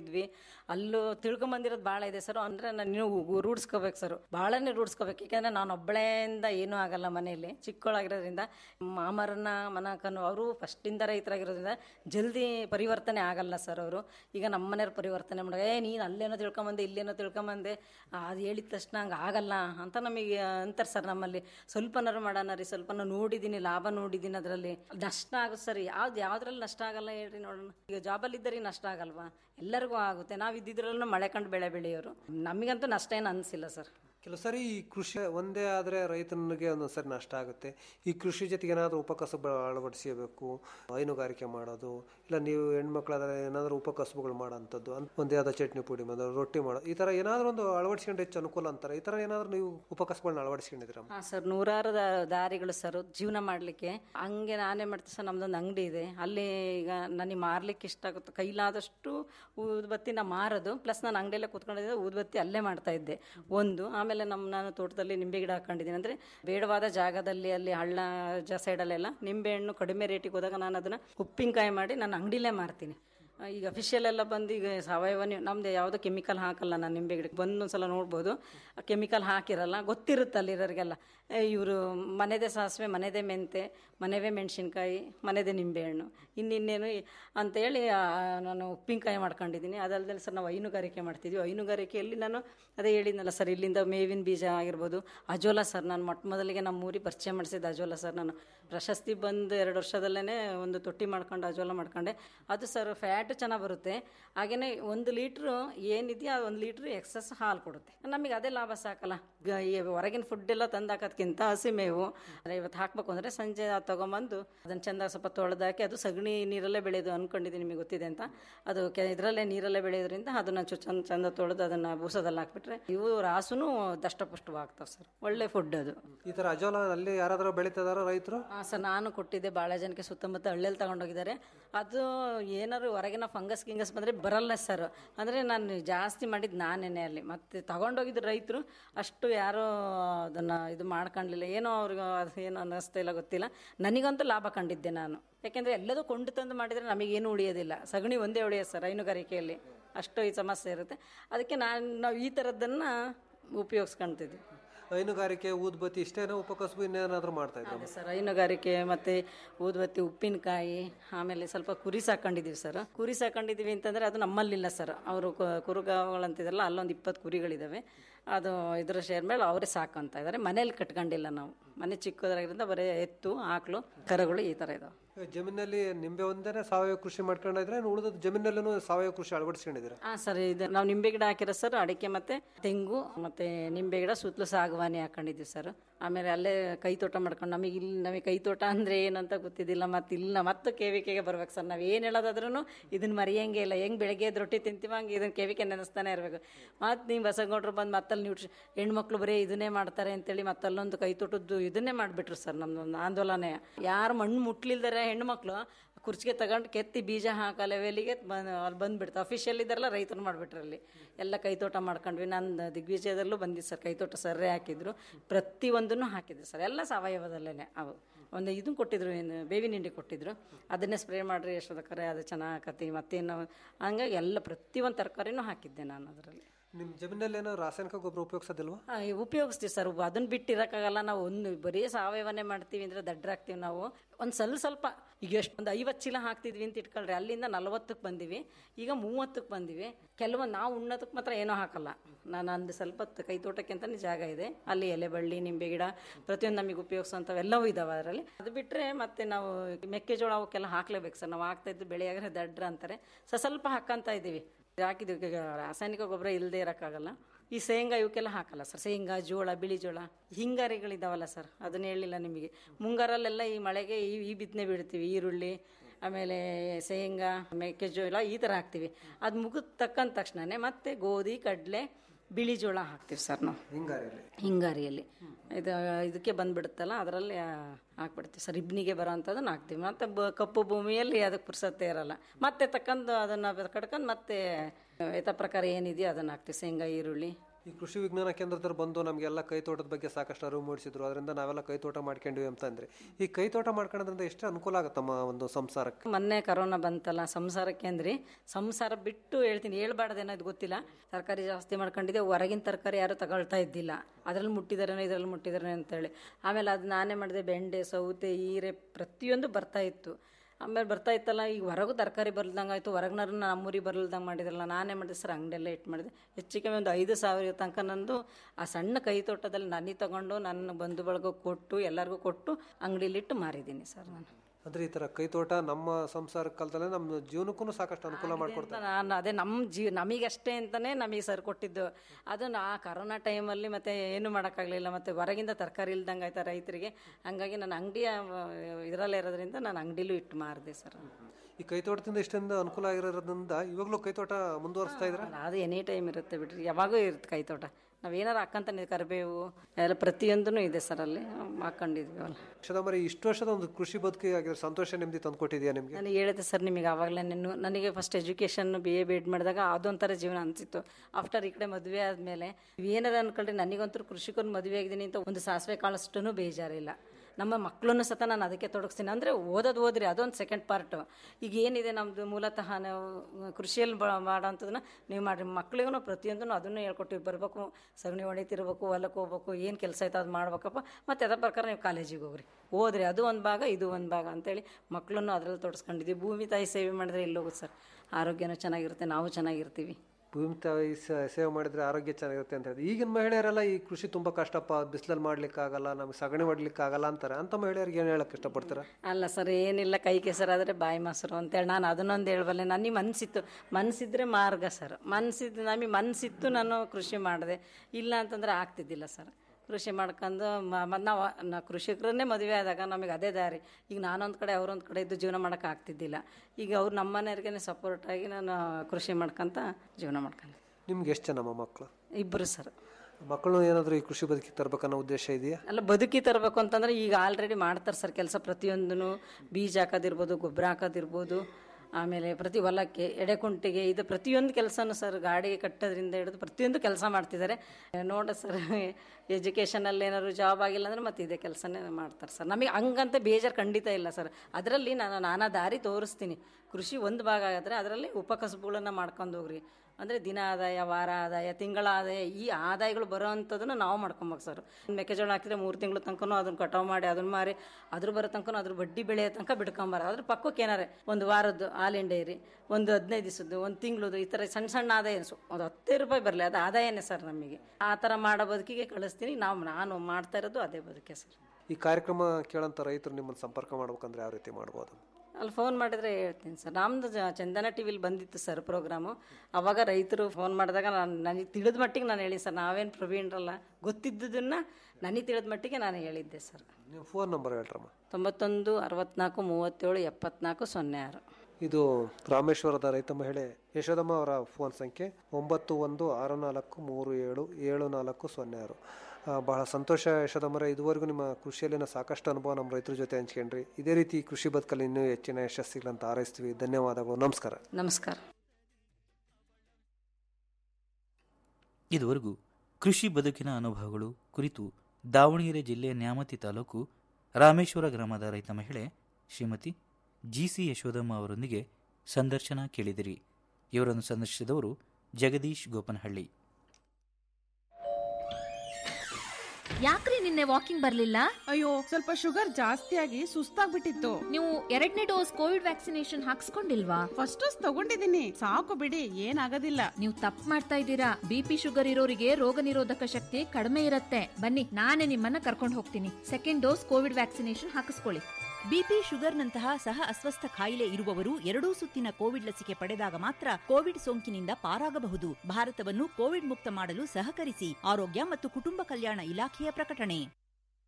ಹೋಗಿದ್ವಿ ಅಲ್ಲೂ ತಿಳ್ಕೊಂಬಂದಿರೋದು ಭಾಳ ಇದೆ ಸರ್ ಅಂದರೆ ನಾನು ನೀವು ರೂಢಿಸ್ಕೋಬೇಕು ಸರ್ ಭಾಳನೇ ರೂಢಿಸ್ಕೋಬೇಕು ಯಾಕಂದರೆ ನಾನು ಒಬ್ಬಳೆಯಿಂದ ಏನೂ ಆಗಲ್ಲ ಮನೆಯಲ್ಲಿ ಚಿಕ್ಕವಳಾಗಿರೋದ್ರಿಂದ ಮಾಮರನ್ನ ಮನಕನು ಅವರು ಫಸ್ಟಿಂದ ರೈತರಾಗಿರೋದ್ರಿಂದ ಜಲ್ದಿ ಪರಿವರ್ತನೆ ಆಗಲ್ಲ ಸರ್ ಅವರು ಈಗ ನಮ್ಮ ಮನೆಯವ್ರ ಪರಿವರ್ತನೆ ಮಾಡೋ ಏ ನೀನು ಅಲ್ಲೇನೋ ತಿಳ್ಕೊಂಬಂದೆ ಇಲ್ಲೇನೋ ತಿಳ್ಕೊಂಬಂದೆ ಅದು ಹೇಳಿದ ತಕ್ಷಣ ಹಂಗೆ ಆಗಲ್ಲ ಅಂತ ನಮಗೆ ಅಂತಾರೆ ಸರ್ ನಮ್ಮಲ್ಲಿ ಸ್ವಲ್ಪನಾರು ಮಾಡೋಣ ರೀ ಸ್ವಲ್ಪನ ನೋಡಿದ್ದೀನಿ ಲಾಭ ನೋಡಿದ್ದೀನಿ ಅದರಲ್ಲಿ ನಷ್ಟ ಆಗುತ್ತೆ ಸರ್ ಯಾವ್ದು ಯಾವ್ದ್ರಲ್ಲಿ ನಷ್ಟ ಆಗಲ್ಲ ಹೇಳ್ರಿ ನೋಡೋಣ ಈಗ ಜಾಬಲ್ಲಿ ಇದ್ದರಿ ನಷ್ಟ ಆಗಲ್ವಾ ಎಲ್ಲರಿಗೂ ಆಗುತ್ತೆ ನಾವು ಇದ್ದಿದ್ರಲ್ಲೂ ಮಳೆ ಕಂಡು ಬೆಳೆ ಬೆಳೆಯೋರು ನಮಗಂತೂ ನಷ್ಟ ಏನು ಅನಿಸಿಲ್ಲ ಸರ್ ಕೆಲವು ಸರಿ ಈ ಕೃಷಿ ಒಂದೇ ಆದರೆ ರೈತನಿಗೆ ಒಂದೊಂದು ಸರಿ ನಷ್ಟ ಆಗುತ್ತೆ ಈ ಕೃಷಿ ಜೊತೆಗೆ ಏನಾದರೂ ಉಪಕಸಬು ಅಳವಡಿಸಬೇಕು ಹೈನುಗಾರಿಕೆ ಮಾಡೋದು ಇಲ್ಲ ನೀವು ಹೆಣ್ಮಕ್ಳಾದರೆ ಏನಾದರೂ ಉಪಕಸಬುಗಳು ಮಾಡೋಂಥದ್ದು ಅಂತ ಒಂದು ಯಾವುದೋ ಚಟ್ನಿ ಪುಡಿ ಮಾಡೋದು ರೊಟ್ಟಿ ಮಾಡೋದು ಈ ಥರ ಏನಾದರೂ ಒಂದು ಅಳವಡಿಸ್ಕೊಂಡು ಹೆಚ್ಚು ಅನುಕೂಲ ಅಂತಾರೆ ಈ ಥರ ಏನಾದರೂ ನೀವು ಉಪಕಸಬುಗಳನ್ನ ಅಳವಡಿಸ್ಕೊಂಡಿದ್ದೀರಾ ಹಾಂ ಸರ್ ನೂರಾರು ದಾ- ದಾರಿಗಳು ಸರ್ ಜೀವನ ಮಾಡಲಿಕ್ಕೆ ಹಂಗೆ ನಾನೇ ಮಾಡ್ತೀನಿ ಸರ್ ನಮ್ದೊಂದು ಅಂಗಡಿ ಇದೆ ಅಲ್ಲಿ ಈಗ ನನಗೆ ಮಾರ್ಲಿಕ್ಕೆ ಇಷ್ಟ ಆಗುತ್ತೆ ಕೈಲಾದಷ್ಟು ಊದ್ಬತ್ತಿ ನಾ ಮಾರೋದು ಪ್ಲಸ್ ನಾನು ಅಂಗಡಿಯಲ್ಲೇ ಕೂತ್ಕೊಂಡಿದ್ದೆ ಊದ್ಬತ್ತಿ ಅಲ್ಲೇ ಮಾಡ್ತಾ ಇದ್ದೆ ಒಂದು ಆಮೇಲೆ ನಮ್ಮ ನಾನು ತೋಟದಲ್ಲಿ ನಿಂಬೆ ಗಿಡ ಹಾಕೊಂಡಿದ್ದೀನಿ ಅಂದರೆ ಬೇಡವಾದ ಜಾಗದಲ್ಲಿ ಅಲ್ಲಿ ಹಳ್ಳ ಜ ಸೈಡಲ್ಲೆಲ್ಲ ನಿಂಬೆಹಣ್ಣು ಕಡಿಮೆ ರೇಟಿಗೆ ಹೋದಾಗ ನಾನು ಅದನ್ನು ಉಪ್ಪಿನಕಾಯಿ ಮಾಡಿ ನಾನು ಅಂಗಡಿಲೇ ಮಾರ್ತೀನಿ ಆ, ಈಗ ಅಫಿಷಿಯಲ್ ಎಲ್ಲ ಬಂದು ಈಗ ಸಾವಯವ ನೀವು ನಮ್ಮದು ಯಾವುದೋ ಕೆಮಿಕಲ್ ಹಾಕಲ್ಲ ನಾನು ನಿಂಬೆ ಗಿಡಕ್ಕೆ ಬಂದು ಒಂದ್ಸಲ ನೋಡ್ಬೋದು ಕೆಮಿಕಲ್ ಹಾಕಿರಲ್ಲ ಗೊತ್ತಿರುತ್ತೆ ಅಲ್ಲಿರೋರಿಗೆಲ್ಲ ಇವರು ಮನೆದೇ ಸಾಸಿವೆ ಮನೆದೇ ಮೆಂತೆ ಮನೆವೇ ಮೆಣಸಿನ್ಕಾಯಿ ಮನೆದೇ ನಿಂಬೆಹಣ್ಣು ಇನ್ನಿನ್ನೇನು ಈ- ಅಂತೇಳಿ ಆ, ನಾನು ಉಪ್ಪಿನಕಾಯಿ ಮಾಡ್ಕೊಂಡಿದ್ದೀನಿ ಅದಲ್ಲದೆ ಸರ್ ನಾವು ಹೈನುಗಾರಿಕೆ ಮಾಡ್ತಿದ್ವಿ ಹೈನುಗಾರಿಕೆಯಲ್ಲಿ ನಾನು ಅದೇ ಹೇಳಿದ್ನಲ್ಲ ಸರ್ ಇಲ್ಲಿಂದ ಮೇವಿನ ಬೀಜ ಆಗಿರ್ಬೋದು ಅಜೋಲಾ ಸರ್ ನಾನು ಮೊಟ್ಟ ಮೊದಲಿಗೆ ನಮ್ಮ ಊರಿಗೆ ಪರಿಚಯ ಮಾಡಿಸಿದ್ದೆ ಅಜೋಲಾ ಸರ್ ನಾನು ಪ್ರಶಸ್ತಿ ಬಂದು ಎರಡು ವರ್ಷದಲ್ಲೇ ಒಂದು ತೊಟ್ಟಿ ಮಾಡ್ಕೊಂಡು ಅಜೋಲಾ ಮಾಡ್ಕೊಂಡೆ ಅದು ಸರ್ ಫ್ಯಾಟ್ ಚೆನ್ನಾಗಿ ಬರುತ್ತೆ ಹಾಗೆಯೇ ಒಂದು ಲೀಟ್ರು ಏನಿದೆಯೋ ಒಂದು ಲೀಟ್ರ್ ಎಕ್ಸಸ್ ಹಾಲು ಕೊಡುತ್ತೆ ನಮಗೆ ಅದೇ ಲಾಭ ಸಾಕಲ್ಲ ಗ- ಈ ಹೊರಗಿನ ಫುಡ್ ಎಲ್ಲ ತಂದು ಹಾಕೋದ್ಕಿಂತ ಹಸಿ ಮೇವು ಅಂದ್ರೆ ಇವತ್ತು ಹಾಕಬೇಕು ಅಂದರೆ ಸಂಜೆ ಅದು ತೊಗೊಂಬಂದು ಅದನ್ನು ಚೆಂದ ಸ್ವಲ್ಪ ತೊಳೆದಾಕಿ ಅದು ಸಗಣಿ ನೀರಲ್ಲೇ ಬೆಳೆಯೋದು ಅಂದ್ಕೊಂಡಿದ್ದೀನಿ ನಿಮಗೆ ಗೊತ್ತಿದೆ ಅಂತ ಅದು ಕೆ ಇದರಲ್ಲೇ ನೀರಲ್ಲೇ ಬೆಳೆಯೋದ್ರಿಂದ ಅದನ್ನು ಚು ಚಂದ ಚಂದ ತೊಳೆದು ಅದನ್ನು ಬೂಸದಲ್ಲಿ ಹಾಕ್ಬಿಟ್ರೆ ಇವು ರಾಸುನು ದಷ್ಟಪುಷ್ಟವಾಗ್ತಾವೆ ಸರ್ ಒಳ್ಳೆ ಫುಡ್ ಅದು ಈ ಥರ ಅಜೋಲ ಅಲ್ಲಿ ಯಾರಾದರೂ ಬೆಳೀತಿದಾರೋ ರೈತರು ಹಾಂ ಸರ್ ನಾನು ಕೊಟ್ಟಿದ್ದೆ ಭಾಳ ಜನಕ್ಕೆ ಸುತ್ತಮುತ್ತ ಹಳ್ಳಿಯಲ್ಲಿ ತಗೊಂಡೋಗಿದ್ದಾರೆ ಅದು ಏನಾದ್ರು ಹೊರಗಿನ ಫಂಗಸ್ ಗಿಂಗಸ್ ಬಂದರೆ ಬರಲ್ಲ ಸರ್ ಅಂದರೆ ನಾನು ಜಾಸ್ತಿ ಮಾಡಿದ್ದು ನಾನೇನೆ ಅಲ್ಲಿ ಮತ್ತು ತಗೊಂಡೋಗಿದ್ದು ರೈತರು ಅಷ್ಟು ಯಾರೂ ಅದನ್ನು ಇದು ಮಾಡ್ಕೊಳ್ಳಿಲ್ಲ ಏನೋ ಅವ್ರಿಗೆ ಅದು ಏನು ಅನ್ನಿಸ್ತಾ ಇಲ್ಲ ಗೊತ್ತಿಲ್ಲ ನನಗಂತೂ ಲಾಭ ಕಂಡಿದ್ದೆ ನಾನು ಯಾಕೆಂದರೆ ಎಲ್ಲದೂ ಕೊಂಡು ತಂದು ಮಾಡಿದರೆ ನಮಗೇನು ಉಳಿಯೋದಿಲ್ಲ ಸಗಣಿ ಒಂದೇ ಉಳಿಯೋದು ಸರ್ ಹೈನುಗಾರಿಕೆಯಲ್ಲಿ ಅಷ್ಟು ಈ ಸಮಸ್ಯೆ ಇರುತ್ತೆ ಅದಕ್ಕೆ ನಾನು ನಾವು ಈ ಥರದ್ದನ್ನು ಉಪಯೋಗಿಸ್ಕೊಳ್ತಿದ್ವಿ ಹೈನುಗಾರಿಕೆ ಊದ್ಬತ್ತಿ ಇಷ್ಟೇನೋ ಉಪಕಸಬು ಇನ್ನೇನಾದರೂ ಮಾಡ್ತಾ ಇದ್ದಾರೆ ಅದೇ ಸರ್ ಹೈನುಗಾರಿಕೆ ಮತ್ತು ಊದುಬತ್ತಿ ಉಪ್ಪಿನಕಾಯಿ ಆಮೇಲೆ ಸ್ವಲ್ಪ ಕುರಿ ಸಾಕೊಂಡಿದ್ದೀವಿ ಸರ್ ಕುರಿ ಸಾಕೊಂಡಿದ್ದೀವಿ ಅಂತಂದರೆ ಅದು ನಮ್ಮಲ್ಲಿಲ್ಲ ಸರ್ ಅವರು ಕುರುಗಾವಗಳಂತಿದ್ರಲ್ಲ ಅಲ್ಲೊಂದು ಇಪ್ಪತ್ತು ಕುರಿಗಳಿದ್ದಾವೆ ಅದು ಇದರ ಶೇರ್ ಮೇಲೆ ಅವರೇ ಸಾಕಂತ ಇದ್ದಾರೆ ಮನೇಲಿ ಕಟ್ಕೊಂಡಿಲ್ಲ ನಾವು ಮನೆ ಚಿಕ್ಕದಾಗಿರೋದ್ರಿಂದ ಬರೀ ಎತ್ತು ಆಕಳು ಕರುಗಳು ಈ ಥರ ಇದಾವೆ ಜಮೀನಲ್ಲಿ ನಿಂಬೆ ಒಂದೇ ಸಾವಯವ ಕೃಷಿ ಮಾಡ್ಕೊಂಡಿದ್ರೆ ಉಳಿದ ಜಮೀನಲ್ಲೂ ಸಾವಯವ ಕೃಷಿ ಅಳವಡಿಸ್ಕೊಂಡಿದ್ದೀರಾ ಹಾಂ ಸರ್ ಇದು ನಾವು ನಿಂಬೆ ಗಿಡ ಹಾಕಿರೋ ಸರ್ ಅಡಿಕೆ ಮತ್ತು ತೆಂಗು ಮತ್ತು ನಿಂಬೆ ಗಿಡ ಸುತ್ತಲೂ ಸಾಗವಾನಿ ಹಾಕೊಂಡಿದ್ದೀವಿ ಸರ್ ಆಮೇಲೆ ಅಲ್ಲೇ ಕೈ ತೋಟ ಮಾಡ್ಕೊಂಡು ನಮಗೆ ಇಲ್ಲಿ ನಮಗೆ ಕೈ ತೋಟ ಅಂದರೆ ಏನಂತ ಗೊತ್ತಿದ್ದಿಲ್ಲ ಮತ್ತು ಇಲ್ಲ ಮತ್ತೆ ಕೆವಿಕೆಗೆ ಬರ್ಬೇಕು ಸರ್ ನಾವು ಏನು ಹೇಳೋದಾದ್ರೂ ಇದನ್ನು ಮರೆಯಂಗೆ ಇಲ್ಲ ಹೆಂಗೆ ಬೆಳಗ್ಗೆ ಎದ್ದು ರೊಟ್ಟಿ ತಿಂತೀವಿ ಹಂಗೆ ಇದನ್ನು ಕೆವಿಕೆ ನೆನೆಸ್ತಾನೆ ಇರಬೇಕು ಮತ್ತು ನೀವು ಬಸಗೌಡ್ರು ಬಂದು ಮತ್ತಲ್ಲಿ ನೀವು ಹೆಣ್ಮಕ್ಳು ಬರೀ ಇದನ್ನೇ ಮಾಡ್ತಾರೆ ಅಂತೇಳಿ ಮತ್ತಲ್ಲೊಂದು ಕೈ ತೋಟದ್ದು ಇದನ್ನೇ ಮಾಡಿಬಿಟ್ರು ಸರ್ ನಮ್ಮದೊಂದು ಆಂದೋಲನ ಯಾರು ಮಣ್ಣು ಮುಟ್ಲಿಲ್ದರೆ ಹೆಣ್ಮಕ್ಳು ಕುರ್ಚಿಗೆ ತಗೊಂಡು ಕೆತ್ತಿ ಬೀಜ ಹಾಕೋ ಲೆವೆಲಿಗೆ ಬಂದು ಅಲ್ಲಿ ಬಂದುಬಿಡ್ತು ಅಫಿಷಿಯಲ್ ಇದ್ದಾರಲ್ಲ ರೈತರು ಮಾಡಿಬಿಟ್ರು ಅಲ್ಲಿ ಎಲ್ಲ ಕೈತೋಟ ಮಾಡ್ಕೊಂಡ್ವಿ ನಾನು ದಿಗ್ವಿಜಯದಲ್ಲೂ ಬಂದಿದ್ದು ಸರ್ ಕೈತೋಟ ಸರ್ರೆ ಹಾಕಿದ್ರು ಪ್ರತಿಯೊಂದನ್ನು ಹಾಕಿದ್ರು ಸರ್ ಎಲ್ಲ ಸಾವಯವದಲ್ಲೇ ಅವು ಒಂದು ಇದನ್ನು ಕೊಟ್ಟಿದ್ರು ಏನು ಬೇವಿನ ಹಿಂಡಿ ಕೊಟ್ಟಿದ್ರು ಅದನ್ನೇ ಸ್ಪ್ರೇ ಮಾಡಿರಿ ಎಷ್ಟೊಂದು ಕರೆ ಅದು ಚೆನ್ನಾಗತಿ ಮತ್ತೇನು ಹಂಗಾಗಿ ಎಲ್ಲ ಪ್ರತಿಯೊಂದು ತರಕಾರಿನೂ ಹಾಕಿದ್ದೆ ನಾನು ಅದರಲ್ಲಿ ನಿಮ್ಮ ಜಮೀನಲ್ಲಿ ಏನೋ ರಾಸಾಯನಿಕ ಗೊಬ್ಬರ ಉಪಯೋಗಿಸೋದಿಲ್ವಾ ಆ, ಈ ಉಪಯೋಗಿಸ್ತೀವಿ ಸರ್ ಅದನ್ನ ಬಿಟ್ಟು ಇರೋಕ್ಕಾಗಲ್ಲ ನಾವು ಒಂದು ಬರೀ ಸಾವಯವನೇ ಮಾಡ್ತೀವಿ ಅಂದರೆ ದಡ್ಡರಾಗ್ತೀವಿ ನಾವು ಒಂದು ಸ್ವಲ್ಪ ಸ್ವಲ್ಪ ಈಗ ಎಷ್ಟು ಒಂದು ಐವತ್ತು ಚೀಲ ಹಾಕ್ತಿದ್ವಿ ಅಂತ ಇಟ್ಕೊಳ್ರಿ ಅಲ್ಲಿಂದ ನಲವತ್ತಕ್ಕೆ ಬಂದಿವಿ ಈಗ ಮೂವತ್ತಕ್ಕೆ ಬಂದಿವಿ ಕೆಲವೊಂದು ನಾವು ಉಣ್ಣೋದಕ್ಕೆ ಮಾತ್ರ ಏನೂ ಹಾಕಲ್ಲ ನಾನು ಅಂದು ಸ್ವಲ್ಪ ತ- ಕೈ ತೋಟಕ್ಕೆ ಅಂತಲೇ ಜಾಗ ಇದೆ ಅಲ್ಲಿ ಎಲೆ ಬಳ್ಳಿ ನಿಂಬೆ ಗಿಡ ಪ್ರತಿಯೊಂದು ನಮಗೆ ಉಪಯೋಗಿಸೋಂಥವೆಲ್ಲವೂ ಇದಾವೆ ಅದರಲ್ಲಿ ಅದು ಬಿಟ್ಟರೆ ಮತ್ತೆ ನಾವು ಮೆಕ್ಕೆಜೋಳ ಅವಕ್ಕೆಲ್ಲ ಹಾಕ್ಲೇಬೇಕು ಸರ್ ನಾವು ಹಾಕ್ತಾ ಇದ್ದು ಬೆಳೆ ಆಗಿದ್ರೆ ದಡ್ರ ಅಂತಾರೆ ಸೊ ಸ್ವಲ್ಪ ಹಾಕ್ಕಂತ ಇದ್ದೀವಿ ಹಾಕಿದ್ವಿ ಈಗ ರಾಸಾಯನಿಕ ಗೊಬ್ಬರ ಇಲ್ಲದೆ ಇರೋಕ್ಕಾಗಲ್ಲ ಈ ಶೇಂಗಾ ಇವಕ್ಕೆಲ್ಲ ಹಾಕಲ್ಲ ಸರ್ ಶೇಂಗಾ ಜೋಳ ಬಿಳಿ ಜೋಳ ಹಿಂಗಾರಿಗಳಿದಾವಲ್ಲ ಸರ್ ಅದನ್ನ ಹೇಳಿಲ್ಲ ನಿಮಗೆ ಮುಂಗಾರಲ್ಲೆಲ್ಲ ಈ ಮಳೆಗೆ ಈ ಈ ಬಿತ್ತನೆ ಬಿಡ್ತೀವಿ ಈರುಳ್ಳಿ ಆಮೇಲೆ ಶೇಂಗಾ ಮೆಕ್ಕೆಜೋಳ ಈ ಥರ ಹಾಕ್ತೀವಿ ಅದು ಮುಗಿದ ತಕ್ಕಂತ ತಕ್ಷಣನೇ ಮತ್ತೆ ಗೋಧಿ ಕಡಲೆ ಬಿಳಿ ಜೋಳ ಹಾಕ್ತೀವಿ ಸರ್ ನಾವು ಹಿಂಗಾರಿಯಲ್ಲಿ ಹಿಂಗಾರಿಯಲ್ಲಿ ಇದು ಇದಕ್ಕೆ ಬಂದ್ಬಿಡುತ್ತಲ್ಲ ಅದರಲ್ಲಿ ಹಾಕ್ಬಿಡ್ತೀವಿ ಸರ್ ಇಬ್ನಿಗೆ ಬರೋ ಅಂಥದ್ದನ್ನ ಹಾಕ್ತೀವಿ ಮತ್ತು ಬ ಕಪ್ಪು ಭೂಮಿಯಲ್ಲಿ ಅದಕ್ಕೆ ಪುರ್ಸತ್ತೆ ಇರಲ್ಲ ಮತ್ತೆ ತಕ್ಕಂದು ಅದನ್ನು ಕಡ್ಕೊಂಡು ಮತ್ತೆ ಯಥ ಪ್ರಕಾರ ಏನಿದೆಯೋ ಅದನ್ನು ಹಾಕ್ತೀವಿ ಶೇಂಗಾ ಈರುಳ್ಳಿ ಈ ಕೃಷಿ ವಿಜ್ಞಾನ ಕೇಂದ್ರದವ್ರು ಬಂದು ನಮಗೆಲ್ಲ ಕೈ ತೋಟದ ಬಗ್ಗೆ ಸಾಕಷ್ಟು ಅರಿವು ಮೂಡಿಸಿದ್ರು ಅದರಿಂದ ನಾವೆಲ್ಲ ಕೈ ತೋಟ ಮಾಡ್ಕೊಂಡ್ವಿ ಅಂತ ಅಂದ್ರೆ ಈ ಕೈ ತೋಟ ಮಾಡ್ಕೊಳ್ಳೋದ್ರಿಂದ ಎಷ್ಟು ಅನುಕೂಲ ಆಗುತ್ತಮ್ಮ ಒಂದು ಸಂಸಾರಕ್ಕೆ ಮೊನ್ನೆ ಕರೋನಾ ಬಂತಲ್ಲ ಸಂಸಾರಕ್ಕೆ ಅಂದ್ರಿ ಸಂಸಾರ ಬಿಟ್ಟು ಹೇಳ್ತೀನಿ ಹೇಳ್ಬಾರ್ದೇನೋ ಇದು ಗೊತ್ತಿಲ್ಲ ತರಕಾರಿ ಜಾಸ್ತಿ ಮಾಡ್ಕೊಂಡಿದ್ದೆ ಹೊರಗಿನ ತರಕಾರಿ ಯಾರು ತಗೊಳ್ತಾ ಇದ್ದಿಲ್ಲ ಅದ್ರಲ್ಲಿ ಮುಟ್ಟಿದಾರೇನೋ ಇದ್ರಲ್ಲಿ ಮುಟ್ಟಿದಾರೆ ಅಂತೇಳಿ ಆಮೇಲೆ ಅದು ನಾನೇ ಮಾಡಿದೆ ಬೆಂಡೆ ಸೌತೆ ಹೀರೆ ಪ್ರತಿಯೊಂದು ಬರ್ತಾ ಇತ್ತು ಆಮೇಲೆ ಬರ್ತಾ ಇತ್ತಲ್ಲ ಈಗ ಹೊರಗೂ ತರಕಾರಿ ಬರ್ಲ್ದಂಗೆ ಆಯಿತು ಹೊರಗ್ನವ್ರು ನಮ್ಮೂರಿಗೆ ಬರ್ಲ್ದಂಗೆ ಮಾಡಿದ್ರಲ್ಲ ನಾನೇ ಮಾಡಿದೆ ಸರ್ ಅಂಗಡಿಯೆಲ್ಲ ಇಟ್ಟು ಮಾಡಿದೆ ಹೆಚ್ಚಿಗೆ ಒಂದು ಐದು ಸಾವಿರ ತನಕ ನಂದು ಆ ಸಣ್ಣ ಕೈ ತೋಟದಲ್ಲಿ ನನಗೆ ತಗೊಂಡು ನನ್ನ ಬಂಧು ಬಳಗ ಕೊಟ್ಟು ಎಲ್ಲರಿಗೂ ಕೊಟ್ಟು ಅಂಗಡಿಲಿಟ್ಟು ಮಾರಿದ್ದೀನಿ ಸರ್ ನಾನು ಅಂದ್ರೆ ಈ ತರ ಕೈ ತೋಟ ನಮ್ಮ ಸಂಸಾರ ಕಾಲದಲ್ಲೇ ನಮ್ಮ ಜೀವನಕ್ಕೂ ಸಾಕಷ್ಟು ಅನುಕೂಲ ಮಾಡಿಕೊಡ್ತಾರೆ ನಾನು ಅದೇ ನಮ್ಮ ಜೀವ ನಮಗಷ್ಟೇ ಅಂತಲೇ ನಮಗೆ ಸರ್ ಕೊಟ್ಟಿದ್ದು ಅದು ನಾ ಕರೋನಾ ಟೈಮಲ್ಲಿ ಮತ್ತೆ ಏನು ಮಾಡೋಕ್ಕಾಗಲಿಲ್ಲ ಮತ್ತು ಹೊರಗಿಂದ ತರಕಾರಿ ಇಲ್ದಂಗೆ ಆಯ್ತಾ ರೈತರಿಗೆ ಹಂಗಾಗಿ ನಾನು ಅಂಗಡಿಯ ಇದರಲ್ಲೇ ಇರೋದ್ರಿಂದ ನಾನು ಅಂಗಡಿಲೂ ಇಟ್ಟು ಮಾರಿದೆ ಸರ್ ಈ ಕೈ ತೋಟದಿಂದ ಇಷ್ಟೊಂದು ಅನುಕೂಲ ಆಗಿರೋದ್ರಿಂದ ಇವಾಗಲೂ ಕೈ ತೋಟ ಮುಂದುವರಿಸ್ತಾ ಇದ್ರೆ ಅದು ಎನಿ ಟೈಮ್ ಇರುತ್ತೆ ಬಿಡ್ರಿ ಯಾವಾಗೂ ಇರುತ್ತೆ ಕೈ ತೋಟ ನಾವೇನಾರು ಹಾಕ್ಕಂತಾನೆ ಕರಿಬೇವು ಎಲ್ಲ ಪ್ರತಿಯೊಂದೂ ಇದೆ ಸರ್ ಅಲ್ಲಿ ಹಾಕೊಂಡಿದ್ವಿ ಅಲ್ಲ ಯಶೋದಮ್ಮರೆ ಇಷ್ಟು ವರ್ಷದ ಒಂದು ಕೃಷಿ ಬದುಕಿ ಆಗಿರೋ ಸಂತೋಷ ನೆಮ್ಮದಿ ತಂದ್ಕೊಟ್ಟಿದ್ಯಾ ನಿಮಗೆ ನನಗೆ ಹೇಳಿದೆ ಸರ್ ನಿಮಗೆ ಆವಾಗಲೇ ನಾನು ನನಗೆ first education B A B Ed ಮಾಡಿದಾಗ ಅದೊಂಥರ ಜೀವನ ಅನಿಸಿತ್ತು ಆಫ್ಟರ್ ಈ ಕಡೆ ಮದುವೆ ಆದಮೇಲೆ ಏನಾರು ಅನ್ಕೊಂಡ್ರೆ ನನಗಂತೂ ಕೃಷಿಕರು ಮದುವೆ ಆಗಿದ್ದೀನಿ ಅಂತ ಒಂದು ಸಾಸಿವೆ ಕಾಳಷ್ಟು ಬೇಜಾರಿಲ್ಲ ನಮ್ಮ ಮಕ್ಕಳನ್ನು ಸತ ನಾನು ಅದಕ್ಕೆ ತೊಡಗಿಸ್ತೀನಿ ಅಂದರೆ ಓದೋದು ಓದ್ರಿ ಅದೊಂದು ಸೆಕೆಂಡ್ ಪಾರ್ಟು ಈಗ ಏನಿದೆ ನಮ್ಮದು ಮೂಲತಃ ನಾವು ಕೃಷಿಯಲ್ಲಿ ಬ ಮಾಡೋಂಥದ್ದನ್ನ ನೀವು ಮಾಡಿರಿ ಮಕ್ಳಿಗೂ ಪ್ರತಿಯೊಂದನ್ನು ಅದನ್ನು ಹೇಳ್ಕೊಟ್ಟಿವಿ ಬರಬೇಕು ಸಗಣಿ ಹೊಡಿತಿರ್ಬೇಕು ಹೊಲಕ್ಕೆ ಹೋಗ್ಬೇಕು ಏನು ಕೆಲಸ ಐತೆ ಅದು ಮಾಡ್ಬೇಕಪ್ಪ ಮತ್ತು ಅದ್ರ ಪ್ರಕಾರ ನೀವು ಕಾಲೇಜಿಗೆ ಹೋಗ್ರಿ ಓದ್ರಿ ಅದು ಒಂದು ಭಾಗ ಇದು ಒಂದು ಭಾಗ ಅಂತೇಳಿ ಮಕ್ಕಳನ್ನು ಅದರಲ್ಲಿ ತೊಡಸ್ಕೊಂಡಿದ್ವಿ ಭೂಮಿ ತಾಯಿ ಸೇವೆ ಮಾಡಿದ್ರೆ ಇಲ್ಲಿ ಹೋಗುತ್ತೆ ಸರ್ ಆರೋಗ್ಯನೂ ಚೆನ್ನಾಗಿರುತ್ತೆ ನಾವು ಚೆನ್ನಾಗಿರ್ತೀವಿ ಭೂಮಿ ತಾಯಿ ಸ- ಸೇವೆ ಮಾಡಿದ್ರೆ ಆರೋಗ್ಯ ಚೆನ್ನಾಗಿರುತ್ತೆ ಅಂತ ಹೇಳಿದ್ರೆ ಈಗಿನ ಮಹಿಳೆಯರೆಲ್ಲ ಈ ಕೃಷಿ ತುಂಬಾ ಕಷ್ಟಪ್ಪ ಬಿಸಿಲಲ್ಲಿ ಮಾಡ್ಲಿಕ್ಕಾಗಲ್ಲ ನಮ್ಗೆ ಸಗಣಿ ಹೊಡ್ಲಿಕ್ಕಾಗಲ್ಲ ಅಂತಾರೆ ಅಂತ ಮಹಿಳೆಯರಿಗೆ ಏನು ಹೇಳಕ್ ಇಷ್ಟಪಡ್ತೀರಾ ಅಲ್ಲ ಸರ್ ಏನಿಲ್ಲ ಕೈ ಕೆಸರಾದರೆ ಬಾಯಿ ಮೊಸರು ಅಂತೇಳಿ ನಾನು ಅದನ್ನೊಂದು ಹೇಳ್ಬಲ್ಲೆ ನನಗೆ ಮನಸ್ಸಿತ್ತು ಮನಸ್ಸಿದ್ರೆ ಮಾರ್ಗ ಸರ್ ಮನಸ್ಸಿದ್ದು ನಮಗೆ ಮನಸ್ಸಿತ್ತು ನಾನು ಕೃಷಿ ಮಾಡಿದೆ ಇಲ್ಲ ಅಂತಂದ್ರೆ ಆಗ್ತಿದ್ದಿಲ್ಲ ಸರ್ ಕೃಷಿ ಮಾಡ್ಕೊಂಡು ಮತ್ತು ನಾವು ನಾ ಕೃಷಿಕರನ್ನೇ ಮದುವೆ ಆದಾಗ ನಮಗೆ ಅದೇ ದಾರಿ ಈಗ ನಾನೊಂದು ಕಡೆ ಅವರೊಂದು ಕಡೆ ಇದ್ದು ಜೀವನ ಮಾಡೋಕೆ ಆಗ್ತಿದ್ದಿಲ್ಲ ಈಗ ಅವ್ರು ನಮ್ಮ ಮನೆಯವ್ರಿಗೆ ಸಪೋರ್ಟಾಗಿ ನಾನು ಕೃಷಿ ಮಾಡ್ಕೊಂತ ಜೀವನ ಮಾಡ್ಕೊಂಡು ನಿಮ್ಗೆ ಎಷ್ಟು ಜನ ಮಕ್ಕಳು ಇಬ್ಬರು ಸರ್ ಮಕ್ಕಳು ಏನಾದರೂ ಈ ಕೃಷಿ ಬದುಕಿ ತರ್ಬೇಕನ್ನೋ ಉದ್ದೇಶ ಇದೆಯಾ ಅಲ್ಲ ಬದುಕಿ ತರಬೇಕು ಅಂತಂದ್ರೆ ಈಗ ಆಲ್ರೆಡಿ ಮಾಡ್ತಾರೆ ಸರ್ ಕೆಲಸ ಪ್ರತಿಯೊಂದೂ ಬೀಜ ಹಾಕೋದಿರ್ಬೋದು ಗೊಬ್ಬರ ಹಾಕೋದಿರ್ಬೋದು ಆಮೇಲೆ ಪ್ರತಿ ಹೊಲಕ್ಕೆ ಎಡೆಕುಂಟಿಗೆ ಇದು ಪ್ರತಿಯೊಂದು ಕೆಲಸನೂ ಸರ್ ಗಾಡಿಗೆ ಕಟ್ಟೋದ್ರಿಂದ ಹಿಡಿದು ಪ್ರತಿಯೊಂದು ಕೆಲಸ ಮಾಡ್ತಿದ್ದಾರೆ ನೋಡ ಸರ್ ಎಜುಕೇಷನಲ್ಲಿ ಏನಾದ್ರು ಜಾಬ್ ಆಗಿಲ್ಲ ಅಂದ್ರೆ ಮತ್ತೆ ಇದೇ ಕೆಲಸನೇ ಮಾಡ್ತಾರೆ ಸರ್ ನಮಗೆ ಹಂಗಂತ ಬೇಜಾರು ಖಂಡಿತ ಇಲ್ಲ ಸರ್ ಅದರಲ್ಲಿ ನಾನು ನಾನಾ ದಾರಿ ತೋರಿಸ್ತೀನಿ ಕೃಷಿ ಒಂದು ಭಾಗ ಆಗಿದ್ರೆ ಅದರಲ್ಲಿ ಉಪಕಸಬುಗಳನ್ನು ಮಾಡ್ಕೊಂಡು ಹೋಗ್ರಿ ಅಂದರೆ ದಿನ ಆದಾಯ ವಾರ ಆದಾಯ ತಿಂಗಳ ಆದಾಯ ಈ ಆದಾಯಗಳು ಬರೋ ಅಂಥದ್ದನ್ನು ನಾವು ಮಾಡ್ಕೊಬೇಕು ಸರ್ ಮೆಕ್ಕೆಜೋಳ ಹಾಕಿದ್ರೆ ಮೂರು ತಿಂಗಳು ತನಕನೂ ಅದನ್ನು ಕಟಾವು ಮಾಡಿ ಅದನ್ನು ಮಾರಿ ಅದ್ರ ಬರೋ ತನಕ ಅದ್ರ ಬಡ್ಡಿ ಬೆಳೆಯೋ ತನಕ ಬಿಡ್ಕೊಂಬಾರ ಅದ್ರ ಪಕ್ಕಕ್ಕೆ ಏನಾರೆ ಒಂದು ವಾರದ್ದು ಹಾಲಿನ ಡೈರಿ ಒಂದು ಹದಿನೈದು ದಿವಸದ್ದು ಒಂದು ತಿಂಗಳದು ಈ ಥರ ಸಣ್ಣ ಸಣ್ಣ ಆದಾಯ ಸು- ಒಂದು ಹತ್ತೇ ರೂಪಾಯಿ ಬರಲಿ ಅದು ಆದಾಯನೇ ಸರ್ ನಮಗೆ ಆ ಥರ ಮಾಡೋ ಬದುಕಿಗೆ ಕಳಿಸ್ತೀನಿ ನಾವು ನಾನು ಮಾಡ್ತಾ ಇರೋದು ಅದೇ ಬದುಕೆ ಸರ್ ಈ ಕಾರ್ಯಕ್ರಮ ಕೇಳಂತ ರೈತರು ನಿಮ್ಮನ್ನು ಸಂಪರ್ಕ ಮಾಡ್ಬೇಕಂದ್ರೆ ಯಾವ ರೀತಿ ಮಾಡ್ಬೋದು ಅಲ್ಲಿ ಫೋನ್ ಮಾಡಿದ್ರೆ ಹೇಳ್ತೀನಿ ಸರ್ ನಮ್ಮದು ಚಂದನ ಟಿ ವಿಲಿ ಬಂದಿತ್ತು ಸರ್ ಪ್ರೋಗ್ರಾಮು ಅವಾಗ ರೈತರು ಫೋನ್ ಮಾಡಿದಾಗ ನಾನು ನನಗೆ ತಿಳಿದ ಮಟ್ಟಿಗೆ ನಾನು ಹೇಳಿ ಸರ್ ನಾವೇನು ಪ್ರವೀಣರಲ್ಲ ಗೊತ್ತಿದ್ದುದನ್ನು ನನಗೆ ತಿಳಿದ ಮಟ್ಟಿಗೆ ನಾನು ಹೇಳಿದ್ದೆ ಸರ್ ನಿಮ್ಮ ಫೋನ್ ನಂಬರ್ ಹೇಳ್ರಮ್ಮ ತೊಂಬತ್ತೊಂದು ಅರವತ್ನಾಲ್ಕು ಮೂವತ್ತೇಳು ಎಪ್ಪತ್ನಾಲ್ಕು ಸೊನ್ನೆ ಆರು ಇದು ರಾಮೇಶ್ವರದ ರೈತ ಮಹಿಳೆ ಯಶೋದಮ್ಮ ಅವರ ಫೋನ್ ಸಂಖ್ಯೆ ಒಂಬತ್ತು ಒಂದು ಆರು ನಾಲ್ಕು ಮೂರು ಏಳು ಏಳು ನಾಲ್ಕು ಸೊನ್ನೆ ಆರು ಆ, ಬಹಳ ಸಂತೋಷ ಯಶೋದಮ್ಮರ ಇದುವರೆಗೂ ನಿಮ್ಮ ಕೃಷಿಯಲ್ಲಿನ ಸಾಕಷ್ಟು ಅನುಭವ ನಮ್ಮ ರೈತರ ಜೊತೆ ಹಂಚ್ಕೊಂಡ್ರಿ ಇದೇ ರೀತಿ ಕೃಷಿ ಬದುಕಲ್ಲಿ ಇನ್ನೂ ಹೆಚ್ಚಿನ ಯಶಸ್ಸಿಗಳಂತ ಹಾರೈಸ್ತೀವಿ ಧನ್ಯವಾದಗಳು ನಮಸ್ಕಾರ ನಮಸ್ಕಾರ ಇದುವರೆಗೂ ಕೃಷಿ ಬದುಕಿನ ಅನುಭವಗಳು ಕುರಿತು ದಾವಣಗೆರೆ ಜಿಲ್ಲೆ ನ್ಯಾಮತಿ ತಾಲೂಕು ರಾಮೇಶ್ವರ ಗ್ರಾಮದ ರೈತ ಮಹಿಳೆ ಶ್ರೀಮತಿ ಜಿಸಿ ಯಶೋದಮ್ಮ ಅವರೊಂದಿಗೆ ಸಂದರ್ಶನ ಕೇಳಿದಿರಿ ಇವರನ್ನು ಸಂದರ್ಶಿಸಿದವರು ಜಗದೀಶ್ ಗೋಪನಹಳ್ಳಿ ಯಾಕ್ರಿ ನಿನ್ನೆ ವಾಕಿಂಗ್ ಬರ್ಲಿಲ್ಲ ಅಯ್ಯೋ ಸ್ವಲ್ಪ ಶುಗರ್ ಜಾಸ್ತಿ ಆಗಿ ಸುಸ್ತಾಗ್ಬಿಟ್ಟಿತ್ತು ನೀವು ಎರಡನೇ ಡೋಸ್ ಕೋವಿಡ್ ವ್ಯಾಕ್ಸಿನೇಷನ್ ಹಾಕ್ಸ್ಕೊಂಡಿಲ್ವಾ ಫಸ್ಟ್ ಡೋಸ್ ತಗೊಂಡಿದ್ದೀನಿ ಸಾಕು ಬಿಡಿ ಏನಾಗೋದಿಲ್ಲ ನೀವು ತಪ್ಪು ಮಾಡ್ತಾ ಇದ್ದೀರಾ ಬಿಪಿ ಶುಗರ್ ಇರೋರಿಗೆ ರೋಗ ನಿರೋಧಕ ಶಕ್ತಿ ಕಡಿಮೆ ಇರುತ್ತೆ ಬನ್ನಿ ನಾನೇ ನಿಮ್ಮನ್ನ ಕರ್ಕೊಂಡು ಹೋಗ್ತೀನಿ ಸೆಕೆಂಡ್ ಡೋಸ್ ಕೋವಿಡ್ ವ್ಯಾಕ್ಸಿನೇಷನ್ ಹಾಕಿಸ್ಕೊಳ್ಳಿ ಬಿಪಿ ಶುಗರ್ನಂತಹ ಸಹ ಅಸ್ವಸ್ಥ ಕಾಯಿಲೆ ಇರುವವರು ಎರಡೂ ಸುತ್ತಿನ ಕೋವಿಡ್ ಲಸಿಕೆ ಪಡೆದಾಗ ಮಾತ್ರ ಕೋವಿಡ್ ಸೋಂಕಿನಿಂದ ಪಾರಾಗಬಹುದು ಭಾರತವನ್ನು ಕೋವಿಡ್ ಮುಕ್ತ ಮಾಡಲು ಸಹಕರಿಸಿ ಆರೋಗ್ಯ ಮತ್ತು ಕುಟುಂಬ ಕಲ್ಯಾಣ ಇಲಾಖೆಯ ಪ್ರಕಟಣೆ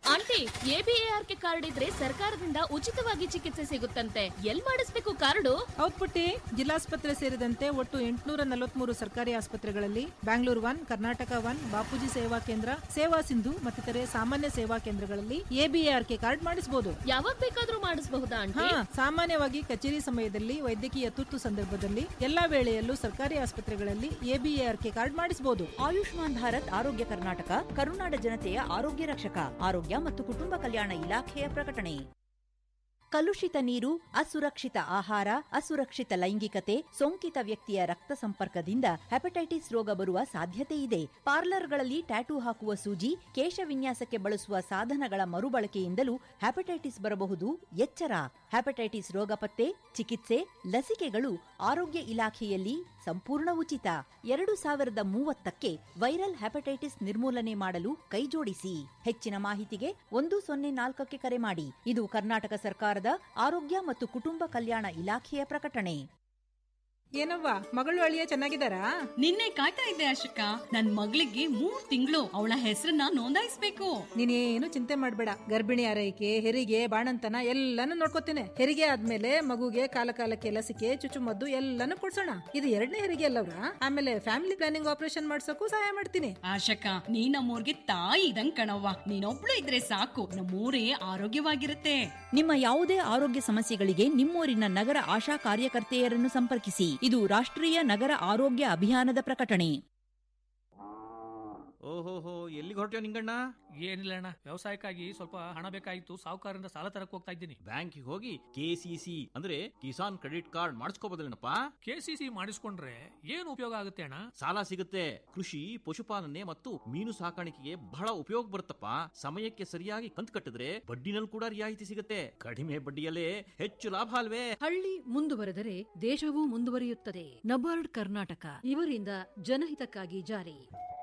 ಆಂಟಿ ಎಬಿಎಆರ್ಕೆ ಕಾರ್ಡ್ ಇದ್ರೆ ಸರ್ಕಾರದಿಂದ ಉಚಿತವಾಗಿ ಚಿಕಿತ್ಸೆ ಸಿಗುತ್ತಂತೆ ಎಲ್ ಮಾಡಿಸ್ಬೇಕು ಕಾರ್ಡು ಹೌದ್ ಪುಟ್ಟಿ ಜಿಲ್ಲಾಸ್ಪತ್ರೆ ಸೇರಿದಂತೆ ಒಟ್ಟು ಎಂಟುನೂರ ನಲವತ್ಮೂರು ಸರ್ಕಾರಿ ಆಸ್ಪತ್ರೆಗಳಲ್ಲಿ ಬ್ಯಾಂಗ್ಳೂರ್ ಒನ್ ಕರ್ನಾಟಕ ಒನ್ ಬಾಪೂಜಿ ಸೇವಾ ಕೇಂದ್ರ ಸೇವಾ ಸಿಂಧು ಮತ್ತಿತರೆ ಸಾಮಾನ್ಯ ಸೇವಾ ಕೇಂದ್ರಗಳಲ್ಲಿ ಎಬಿಎಆರ್ಕೆ ಕಾರ್ಡ್ ಮಾಡಿಸಬಹುದು ಯಾವಾಗ ಬೇಕಾದ್ರೂ ಮಾಡಿಸಬಹುದಾ ಹಾ ಆಂಟಿ ಸಾಮಾನ್ಯವಾಗಿ ಕಚೇರಿ ಸಮಯದಲ್ಲಿ ವೈದ್ಯಕೀಯ ತುರ್ತು ಸಂದರ್ಭದಲ್ಲಿ ಎಲ್ಲಾ ವೇಳೆಯಲ್ಲೂ ಸರ್ಕಾರಿ ಆಸ್ಪತ್ರೆಗಳಲ್ಲಿ ಎಬಿಎಆರ್ಕೆ ಕಾರ್ಡ್ ಮಾಡಿಸಬಹುದು ಆಯುಷ್ಮಾನ್ ಭಾರತ್ ಆರೋಗ್ಯ ಕರ್ನಾಟಕ ಕರುನಾಡ ಜನತೆಯ ಆರೋಗ್ಯ ರಕ್ಷಕ ಆರೋಗ್ಯ ಮತ್ತು ಕುಟುಂಬ ಕಲ್ಯಾಣ ಇಲಾಖೆಯ ಪ್ರಕಟಣೆ ಕಲುಷಿತ ನೀರು ಅಸುರಕ್ಷಿತ ಆಹಾರ ಅಸುರಕ್ಷಿತ ಲೈಂಗಿಕತೆ ಸೋಂಕಿತ ವ್ಯಕ್ತಿಯ ರಕ್ತ ಸಂಪರ್ಕದಿಂದ ಹೆಪಟೈಟಿಸ್ ರೋಗ ಬರುವ ಸಾಧ್ಯತೆ ಇದೆ ಪಾರ್ಲರ್ಗಳಲ್ಲಿ ಟ್ಯಾಟೂ ಹಾಕುವ ಸೂಜಿ ಕೇಶ ವಿನ್ಯಾಸಕ್ಕೆ ಬಳಸುವ ಸಾಧನಗಳ ಮರುಬಳಕೆಯಿಂದಲೂ ಹೆಪಟೈಟಿಸ್ ಬರಬಹುದು ಎಚ್ಚರ ಹೆಪಟೈಟಿಸ್ ರೋಗ ಪತ್ತೆ ಚಿಕಿತ್ಸೆ ಲಸಿಕೆಗಳು ಆರೋಗ್ಯ ಇಲಾಖೆಯಲ್ಲಿ ಸಂಪೂರ್ಣ ಉಚಿತ ಎರಡು ಸಾವಿರದ ಮೂವತ್ತಕ್ಕೆ ವೈರಲ್ ಹೆಪಟೈಟಿಸ್ ನಿರ್ಮೂಲನೆ ಮಾಡಲು ಕೈಜೋಡಿಸಿ ಹೆಚ್ಚಿನ ಮಾಹಿತಿಗೆ ಒಂದು ಸೊನ್ನೆ ನಾಲ್ಕಕ್ಕೆ ಕರೆ ಮಾಡಿ ಇದು ಕರ್ನಾಟಕ ಸರ್ಕಾರದ ಆರೋಗ್ಯ ಮತ್ತು ಕುಟುಂಬ ಕಲ್ಯಾಣ ಇಲಾಖೆಯ ಪ್ರಕಟಣೆ ಏನವ್ವ ಮಗಳು ಅಳಿಯ ಚೆನ್ನಾಗಿದ್ದಾರಾ ನಿನ್ನೆ ಕಾಯ್ತಾ ಇದ್ದೆ ಅಶೋಕ ನನ್ ಮಗಳಿಗೆ ಮೂರ್ ತಿಂಗಳು ಅವಳ ಹೆಸರನ್ನ ನೋಂದಾಯಿಸ್ಬೇಕು ನೀನೇನು ಚಿಂತೆ ಮಾಡಬೇಡ ಗರ್ಭಿಣಿ ಆರೈಕೆ ಹೆರಿಗೆ ಬಾಣಂತನ ಎಲ್ಲಾನು ನೋಡ್ಕೋತೇನೆ ಹೆರಿಗೆ ಆದ್ಮೇಲೆ ಮಗುಗೆ ಕಾಲ ಕಾಲಕ್ಕೆ ಲಸಿಕೆ ಚುಚ್ಚುಮದ್ದು ಎಲ್ಲಾನು ಕೊಡ್ಸೋಣ ಇದು ಎರಡನೇ ಹೆರಿಗೆ ಅಲ್ಲವ್ರ ಆಮೇಲೆ ಫ್ಯಾಮಿಲಿ ಪ್ಲಾನಿಂಗ್ ಆಪರೇಷನ್ ಮಾಡ್ಸೋಕು ಸಹಾಯ ಮಾಡ್ತೀನಿ ಆಶಕ ನೀ ನಮ್ಮೂರ್ಗೆ ತಾಯಿ ಇದಂಗ್ ಕಣವ್ವ ನೀನೊಬ್ಳು ಇದ್ರೆ ಸಾಕು ನಮ್ಮೂರೇ ಆರೋಗ್ಯವಾಗಿರುತ್ತೆ ನಿಮ್ಮ ಯಾವುದೇ ಆರೋಗ್ಯ ಸಮಸ್ಯೆಗಳಿಗೆ ನಿಮ್ಮೂರಿನ ನಗರ ಆಶಾ ಕಾರ್ಯಕರ್ತೆಯರನ್ನು ಸಂಪರ್ಕಿಸಿ ಇದು ರಾಷ್ಟ್ರೀಯ ನಗರ ಆರೋಗ್ಯ ಅಭಿಯಾನದ ಪ್ರಕಟಣೆ ಓಹೋಹೋ ಎಲ್ಲಿಗೆ ಹೊರಟ್ಯೋ ನಿಂಗಣ್ಣ ಏನಿಲ್ಲ ಅಣ್ಣ ವ್ಯವಸಾಯಕ್ಕಾಗಿ ಸ್ವಲ್ಪ ಹಣ ಬೇಕಾಗಿತ್ತು ಸಾಹುಕಾರರಿಂದ ಸಾಲ ತರಕ್ ಹೋಗ್ತಾ ಇದ್ದೀನಿ ಬ್ಯಾಂಕಿಗೆ ಹೋಗಿ ಕೆಸಿಸಿ ಅಂದ್ರೆ ಕಿಸಾನ್ ಕ್ರೆಡಿಟ್ ಕಾರ್ಡ್ ಮಾಡಿಸ್ಕೋಬೋದಲ್ಲೇನಪ್ಪ ಕೆಸಿಸಿ ಮಾಡಿಸ್ಕೊಂಡ್ರೆ ಏನು ಉಪಯೋಗ ಆಗುತ್ತೆ ಅಣ್ಣ ಸಾಲ ಸಿಗುತ್ತೆ ಕೃಷಿ ಪಶುಪಾಲನೆ ಮತ್ತು ಮೀನು ಸಾಕಾಣಿಕೆಗೆ ಬಹಳ ಉಪಯೋಗ ಬರುತ್ತಪ್ಪ ಸಮಯಕ್ಕೆ ಸರಿಯಾಗಿ ಕಂತು ಕಟ್ಟಿದ್ರೆ ಬಡ್ಡಿನಲ್ಲಿ ಕೂಡ ರಿಯಾಯಿತಿ ಸಿಗುತ್ತೆ ಕಡಿಮೆ ಬಡ್ಡಿಯಲ್ಲೇ ಹೆಚ್ಚು ಲಾಭ ಅಲ್ವೇ ಹಳ್ಳಿ ಮುಂದುವರೆದರೆ ದೇಶವೂ ಮುಂದುವರಿಯುತ್ತದೆ ನಬಾರ್ಡ್ ಕರ್ನಾಟಕ ಇವರಿಂದ ಜನಹಿತಕ್ಕಾಗಿ ಜಾರಿ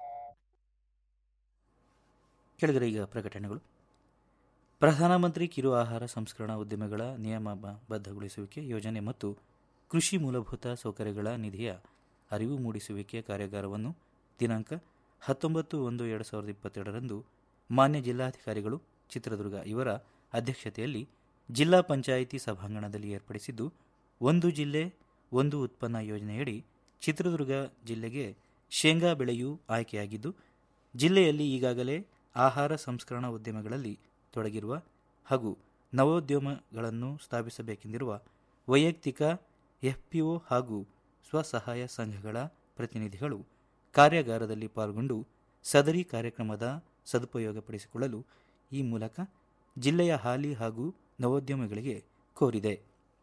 ಕೆಳಗರೆ ಈಗ ಪ್ರಕಟಣೆಗಳು ಪ್ರಧಾನಮಂತ್ರಿ ಕಿರು ಆಹಾರ ಸಂಸ್ಕರಣಾ ಉದ್ಯಮಗಳ ನಿಯಮಬದ್ಧಗೊಳಿಸುವಿಕೆ ಯೋಜನೆ ಮತ್ತು ಕೃಷಿ ಮೂಲಭೂತ ಸೌಕರ್ಯಗಳ ನಿಧಿಯ ಅರಿವು ಮೂಡಿಸುವಿಕೆ ಕಾರ್ಯಾಗಾರವನ್ನು ದಿನಾಂಕ ಹತ್ತೊಂಬತ್ತು ಒಂದು ಎರಡು ಸಾವಿರದ ಇಪ್ಪತ್ತೆರಡರಂದು ಮಾನ್ಯ ಜಿಲ್ಲಾಧಿಕಾರಿಗಳು ಚಿತ್ರದುರ್ಗ ಇವರ ಅಧ್ಯಕ್ಷತೆಯಲ್ಲಿ ಜಿಲ್ಲಾ ಪಂಚಾಯಿತಿ ಸಭಾಂಗಣದಲ್ಲಿ ಏರ್ಪಡಿಸಿದ್ದು ಒಂದು ಜಿಲ್ಲೆ ಒಂದು ಉತ್ಪನ್ನ ಯೋಜನೆಯಡಿ ಚಿತ್ರದುರ್ಗ ಜಿಲ್ಲೆಗೆ ಶೇಂಗಾ ಬೆಳೆಯೂ ಆಯ್ಕೆಯಾಗಿದ್ದು ಜಿಲ್ಲೆಯಲ್ಲಿ ಈಗಾಗಲೇ ಆಹಾರ ಸಂಸ್ಕರಣಾ ಉದ್ಯಮಗಳಲ್ಲಿ ತೊಡಗಿರುವ ಹಾಗೂ ನವೋದ್ಯಮಗಳನ್ನು ಸ್ಥಾಪಿಸಬೇಕೆಂದಿರುವ ವೈಯಕ್ತಿಕ ಎಫ್ಪಿಒ ಹಾಗೂ ಸ್ವಸಹಾಯ ಸಂಘಗಳ ಪ್ರತಿನಿಧಿಗಳು ಕಾರ್ಯಾಗಾರದಲ್ಲಿ ಪಾಲ್ಗೊಂಡು ಸದರಿ ಕಾರ್ಯಕ್ರಮದ ಸದುಪಯೋಗಪಡಿಸಿಕೊಳ್ಳಲು ಈ ಮೂಲಕ ಜಿಲ್ಲೆಯ ಹಾಲಿ ಹಾಗೂ ನವೋದ್ಯಮಗಳಿಗೆ ಕೋರಿದೆ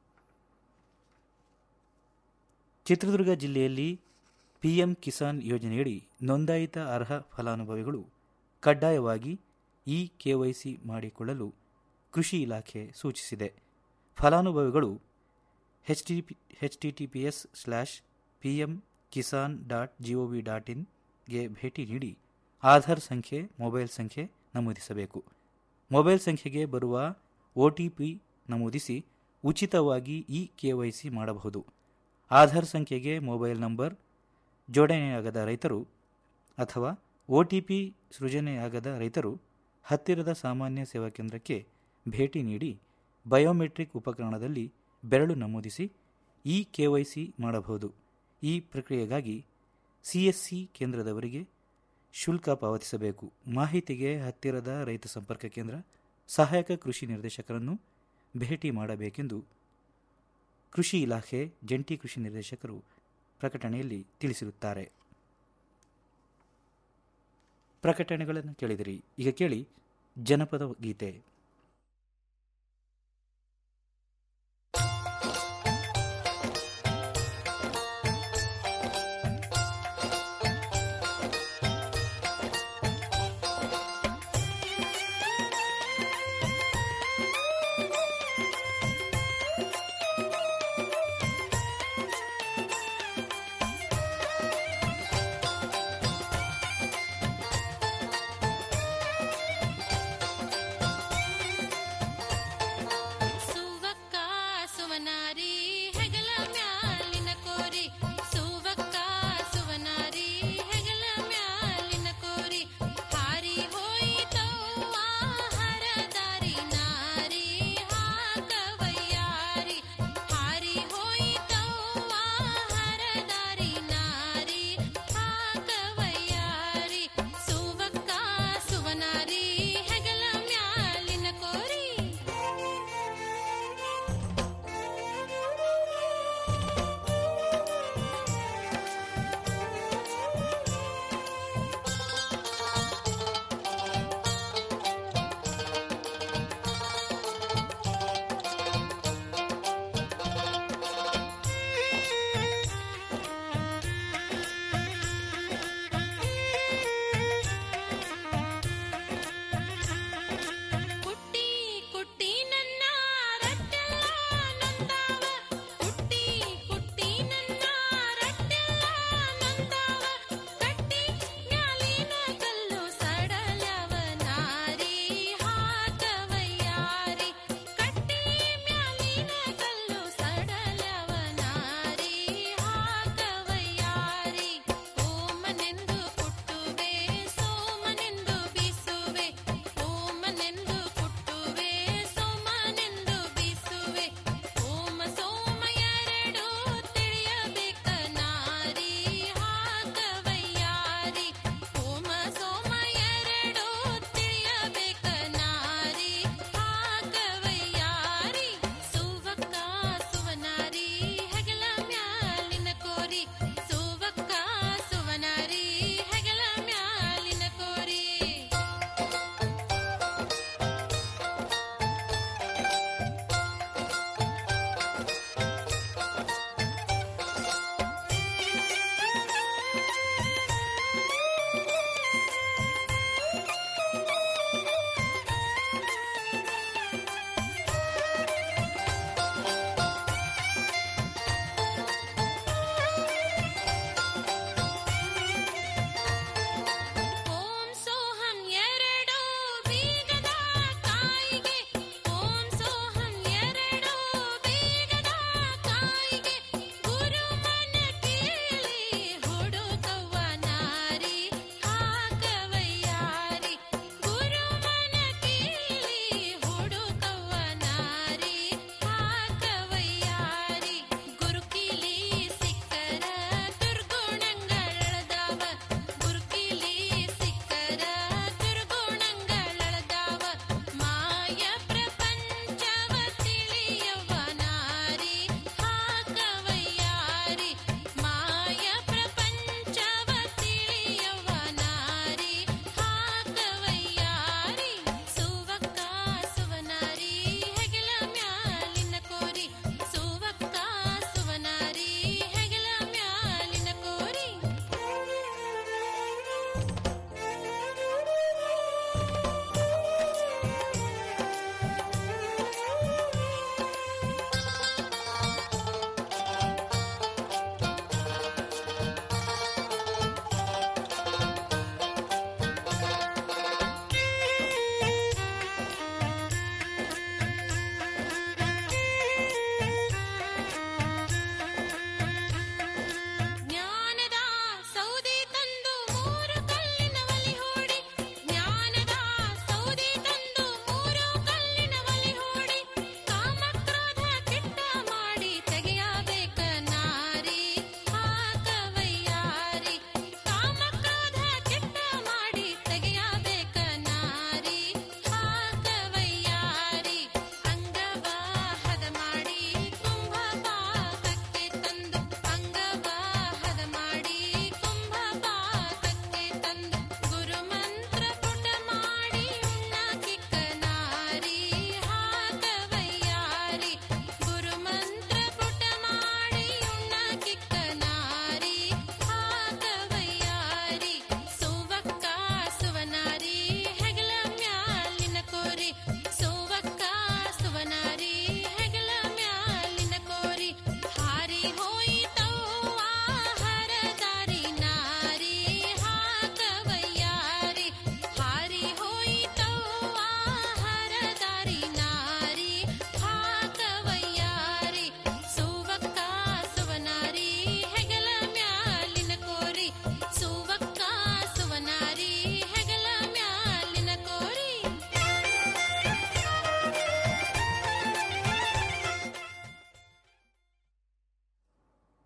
ಚಿತ್ರದುರ್ಗ ಜಿಲ್ಲೆಯಲ್ಲಿ ಪಿಎಂ ಕಿಸಾನ್ ಯೋಜನೆಯಡಿ ನೋಂದಾಯಿತ ಅರ್ಹ ಫಲಾನುಭವಿಗಳು ಕಡ್ಡಾಯವಾಗಿ ಇ ಕೆವೈಸಿ ಮಾಡಿಕೊಳ್ಳಲು ಕೃಷಿ ಇಲಾಖೆ ಸೂಚಿಸಿದೆ ಫಲಾನುಭವಿಗಳು H T H T T P S slash P M Kisan dot GOV dot ಇನ್ಗೆ ಭೇಟಿ ನೀಡಿ ಆಧಾರ್ ಸಂಖ್ಯೆ ಮೊಬೈಲ್ ಸಂಖ್ಯೆ ನಮೂದಿಸಬೇಕು ಮೊಬೈಲ್ ಸಂಖ್ಯೆಗೆ ಬರುವ ಒ ಟಿ ಪಿ ನಮೂದಿಸಿ ಉಚಿತವಾಗಿ ಇ ಕೆವೈಸಿ ಮಾಡಬಹುದು ಆಧಾರ್ ಸಂಖ್ಯೆಗೆ ಮೊಬೈಲ್ ನಂಬರ್ ಜೋಡಣೆಯಾಗದ ರೈತರು ಅಥವಾ ಒ ಟಿ ಪಿ ಸೃಜನೆಯಾಗದ ರೈತರು ಹತ್ತಿರದ ಸಾಮಾನ್ಯ ಸೇವಾ ಕೇಂದ್ರಕ್ಕೆ ಭೇಟಿ ನೀಡಿ ಬಯೋಮೆಟ್ರಿಕ್ ಉಪಕರಣದಲ್ಲಿ ಬೆರಳು ನಮೂದಿಸಿ ಇ ಕೆವೈಸಿ ಮಾಡಬಹುದು ಈ ಪ್ರಕ್ರಿಯೆಗಾಗಿ ಸಿಎಸ್ಸಿ ಕೇಂದ್ರದವರಿಗೆ ಶುಲ್ಕ ಪಾವತಿಸಬೇಕು ಮಾಹಿತಿಗೆ ಹತ್ತಿರದ ರೈತ ಸಂಪರ್ಕ ಕೇಂದ್ರ ಸಹಾಯಕ ಕೃಷಿ ನಿರ್ದೇಶಕರನ್ನು ಭೇಟಿ ಮಾಡಬೇಕೆಂದು ಕೃಷಿ ಇಲಾಖೆ ಜಂಟಿ ಕೃಷಿ ನಿರ್ದೇಶಕರು ಪ್ರಕಟಣೆಯಲ್ಲಿ ತಿಳಿಸಿರುತ್ತಾರೆ ಪ್ರಕಟಣೆಗಳನ್ನು ಕೇಳಿದಿರಿ ಈಗ ಕೇಳಿ ಜನಪದ ಗೀತೆ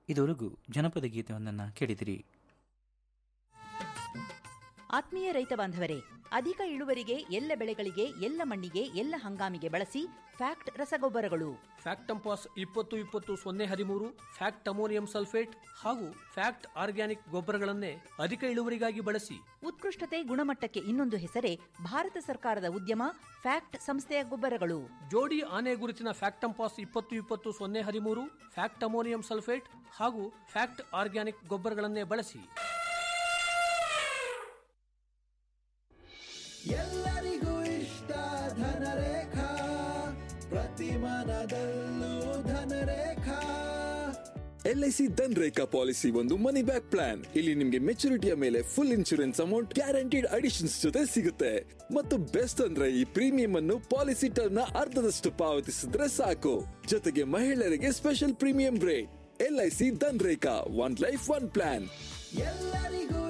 ಇದುವರೆಗೂ ಜನಪದ ಗೀತೆಯೊಂದನ್ನು ಕೇಳಿದಿರಿ ಆತ್ಮೀಯ ರೈತ ಬಾಂಧವರೇ ಅಧಿಕ ಇಳುವರಿಗೆ ಎಲ್ಲ ಬೆಳೆಗಳಿಗೆ ಎಲ್ಲ ಮಣ್ಣಿಗೆ ಎಲ್ಲ ಹಂಗಾಮಿಗೆ ಬಳಸಿ ಫ್ಯಾಕ್ಟ್ ರಸಗೊಬ್ಬರಗಳು ಫ್ಯಾಕ್ಟಂಪಾಸ್ ಇಪ್ಪತ್ತು ಇಪ್ಪತ್ತು ಸೊನ್ನೆ ಹದಿಮೂರು ಫ್ಯಾಕ್ಟ್ ಅಮೋನಿಯಂ ಸಲ್ಫೇಟ್ ಹಾಗೂ ಫ್ಯಾಕ್ಟ್ ಆರ್ಗ್ಯಾನಿಕ್ ಗೊಬ್ಬರಗಳನ್ನೇ ಅಧಿಕ ಇಳುವರಿಗಾಗಿ ಬಳಸಿ ಉತ್ಕೃಷ್ಟತೆ ಗುಣಮಟ್ಟಕ್ಕೆ ಇನ್ನೊಂದು ಹೆಸರೇ ಭಾರತ ಸರ್ಕಾರದ ಉದ್ಯಮ ಫ್ಯಾಕ್ಟ್ ಸಂಸ್ಥೆಯ ಗೊಬ್ಬರಗಳು ಜೋಡಿ ಆನೆ ಗುರುತಿನ ಫ್ಯಾಕ್ಟಂಪಾಸ್ ಇಪ್ಪತ್ತು ಇಪ್ಪತ್ತು ಸೊನ್ನೆ ಹದಿಮೂರು ಫ್ಯಾಕ್ಟ್ ಅಮೋನಿಯಂ ಸಲ್ಫೇಟ್ ಹಾಗೂ ಫ್ಯಾಕ್ಟ್ ಆರ್ಗ್ಯಾನಿಕ್ ಗೊಬ್ಬರಗಳನ್ನೇ ಬಳಸಿ ಎಲ್ಲರಿಗೂ ಇಷ್ಟ ಧನರೇಖಾ ಪ್ರತಿ ಮನದಲ್ಲೂ ಧನರೇಖಾ ಎಲ್ಐಸಿ ಧನ್ ರೇಖಾ ಪಾಲಿಸಿ ಒಂದು ಮನಿ ಬ್ಯಾಕ್ ಪ್ಲಾನ್ ಇಲ್ಲಿ ನಿಮ್ಗೆ ಮೆಚುರಿಟಿಯ ಮೇಲೆ full insurance amount guaranteed additions ಜೊತೆ ಸಿಗುತ್ತೆ ಮತ್ತು ಬೆಸ್ಟ್ ಅಂದ್ರೆ ಈ ಪ್ರೀಮಿಯಂ ಅನ್ನು ಪಾಲಿಸಿ ಟರ್ಮ್ ನ ಅರ್ಧದಷ್ಟು ಪಾವತಿಸಿದ್ರೆ ಸಾಕು ಜೊತೆಗೆ ಮಹಿಳೆಯರಿಗೆ special premium rate LIC Dhan Rekha one life one plan ಎಲ್ಲರಿಗೂ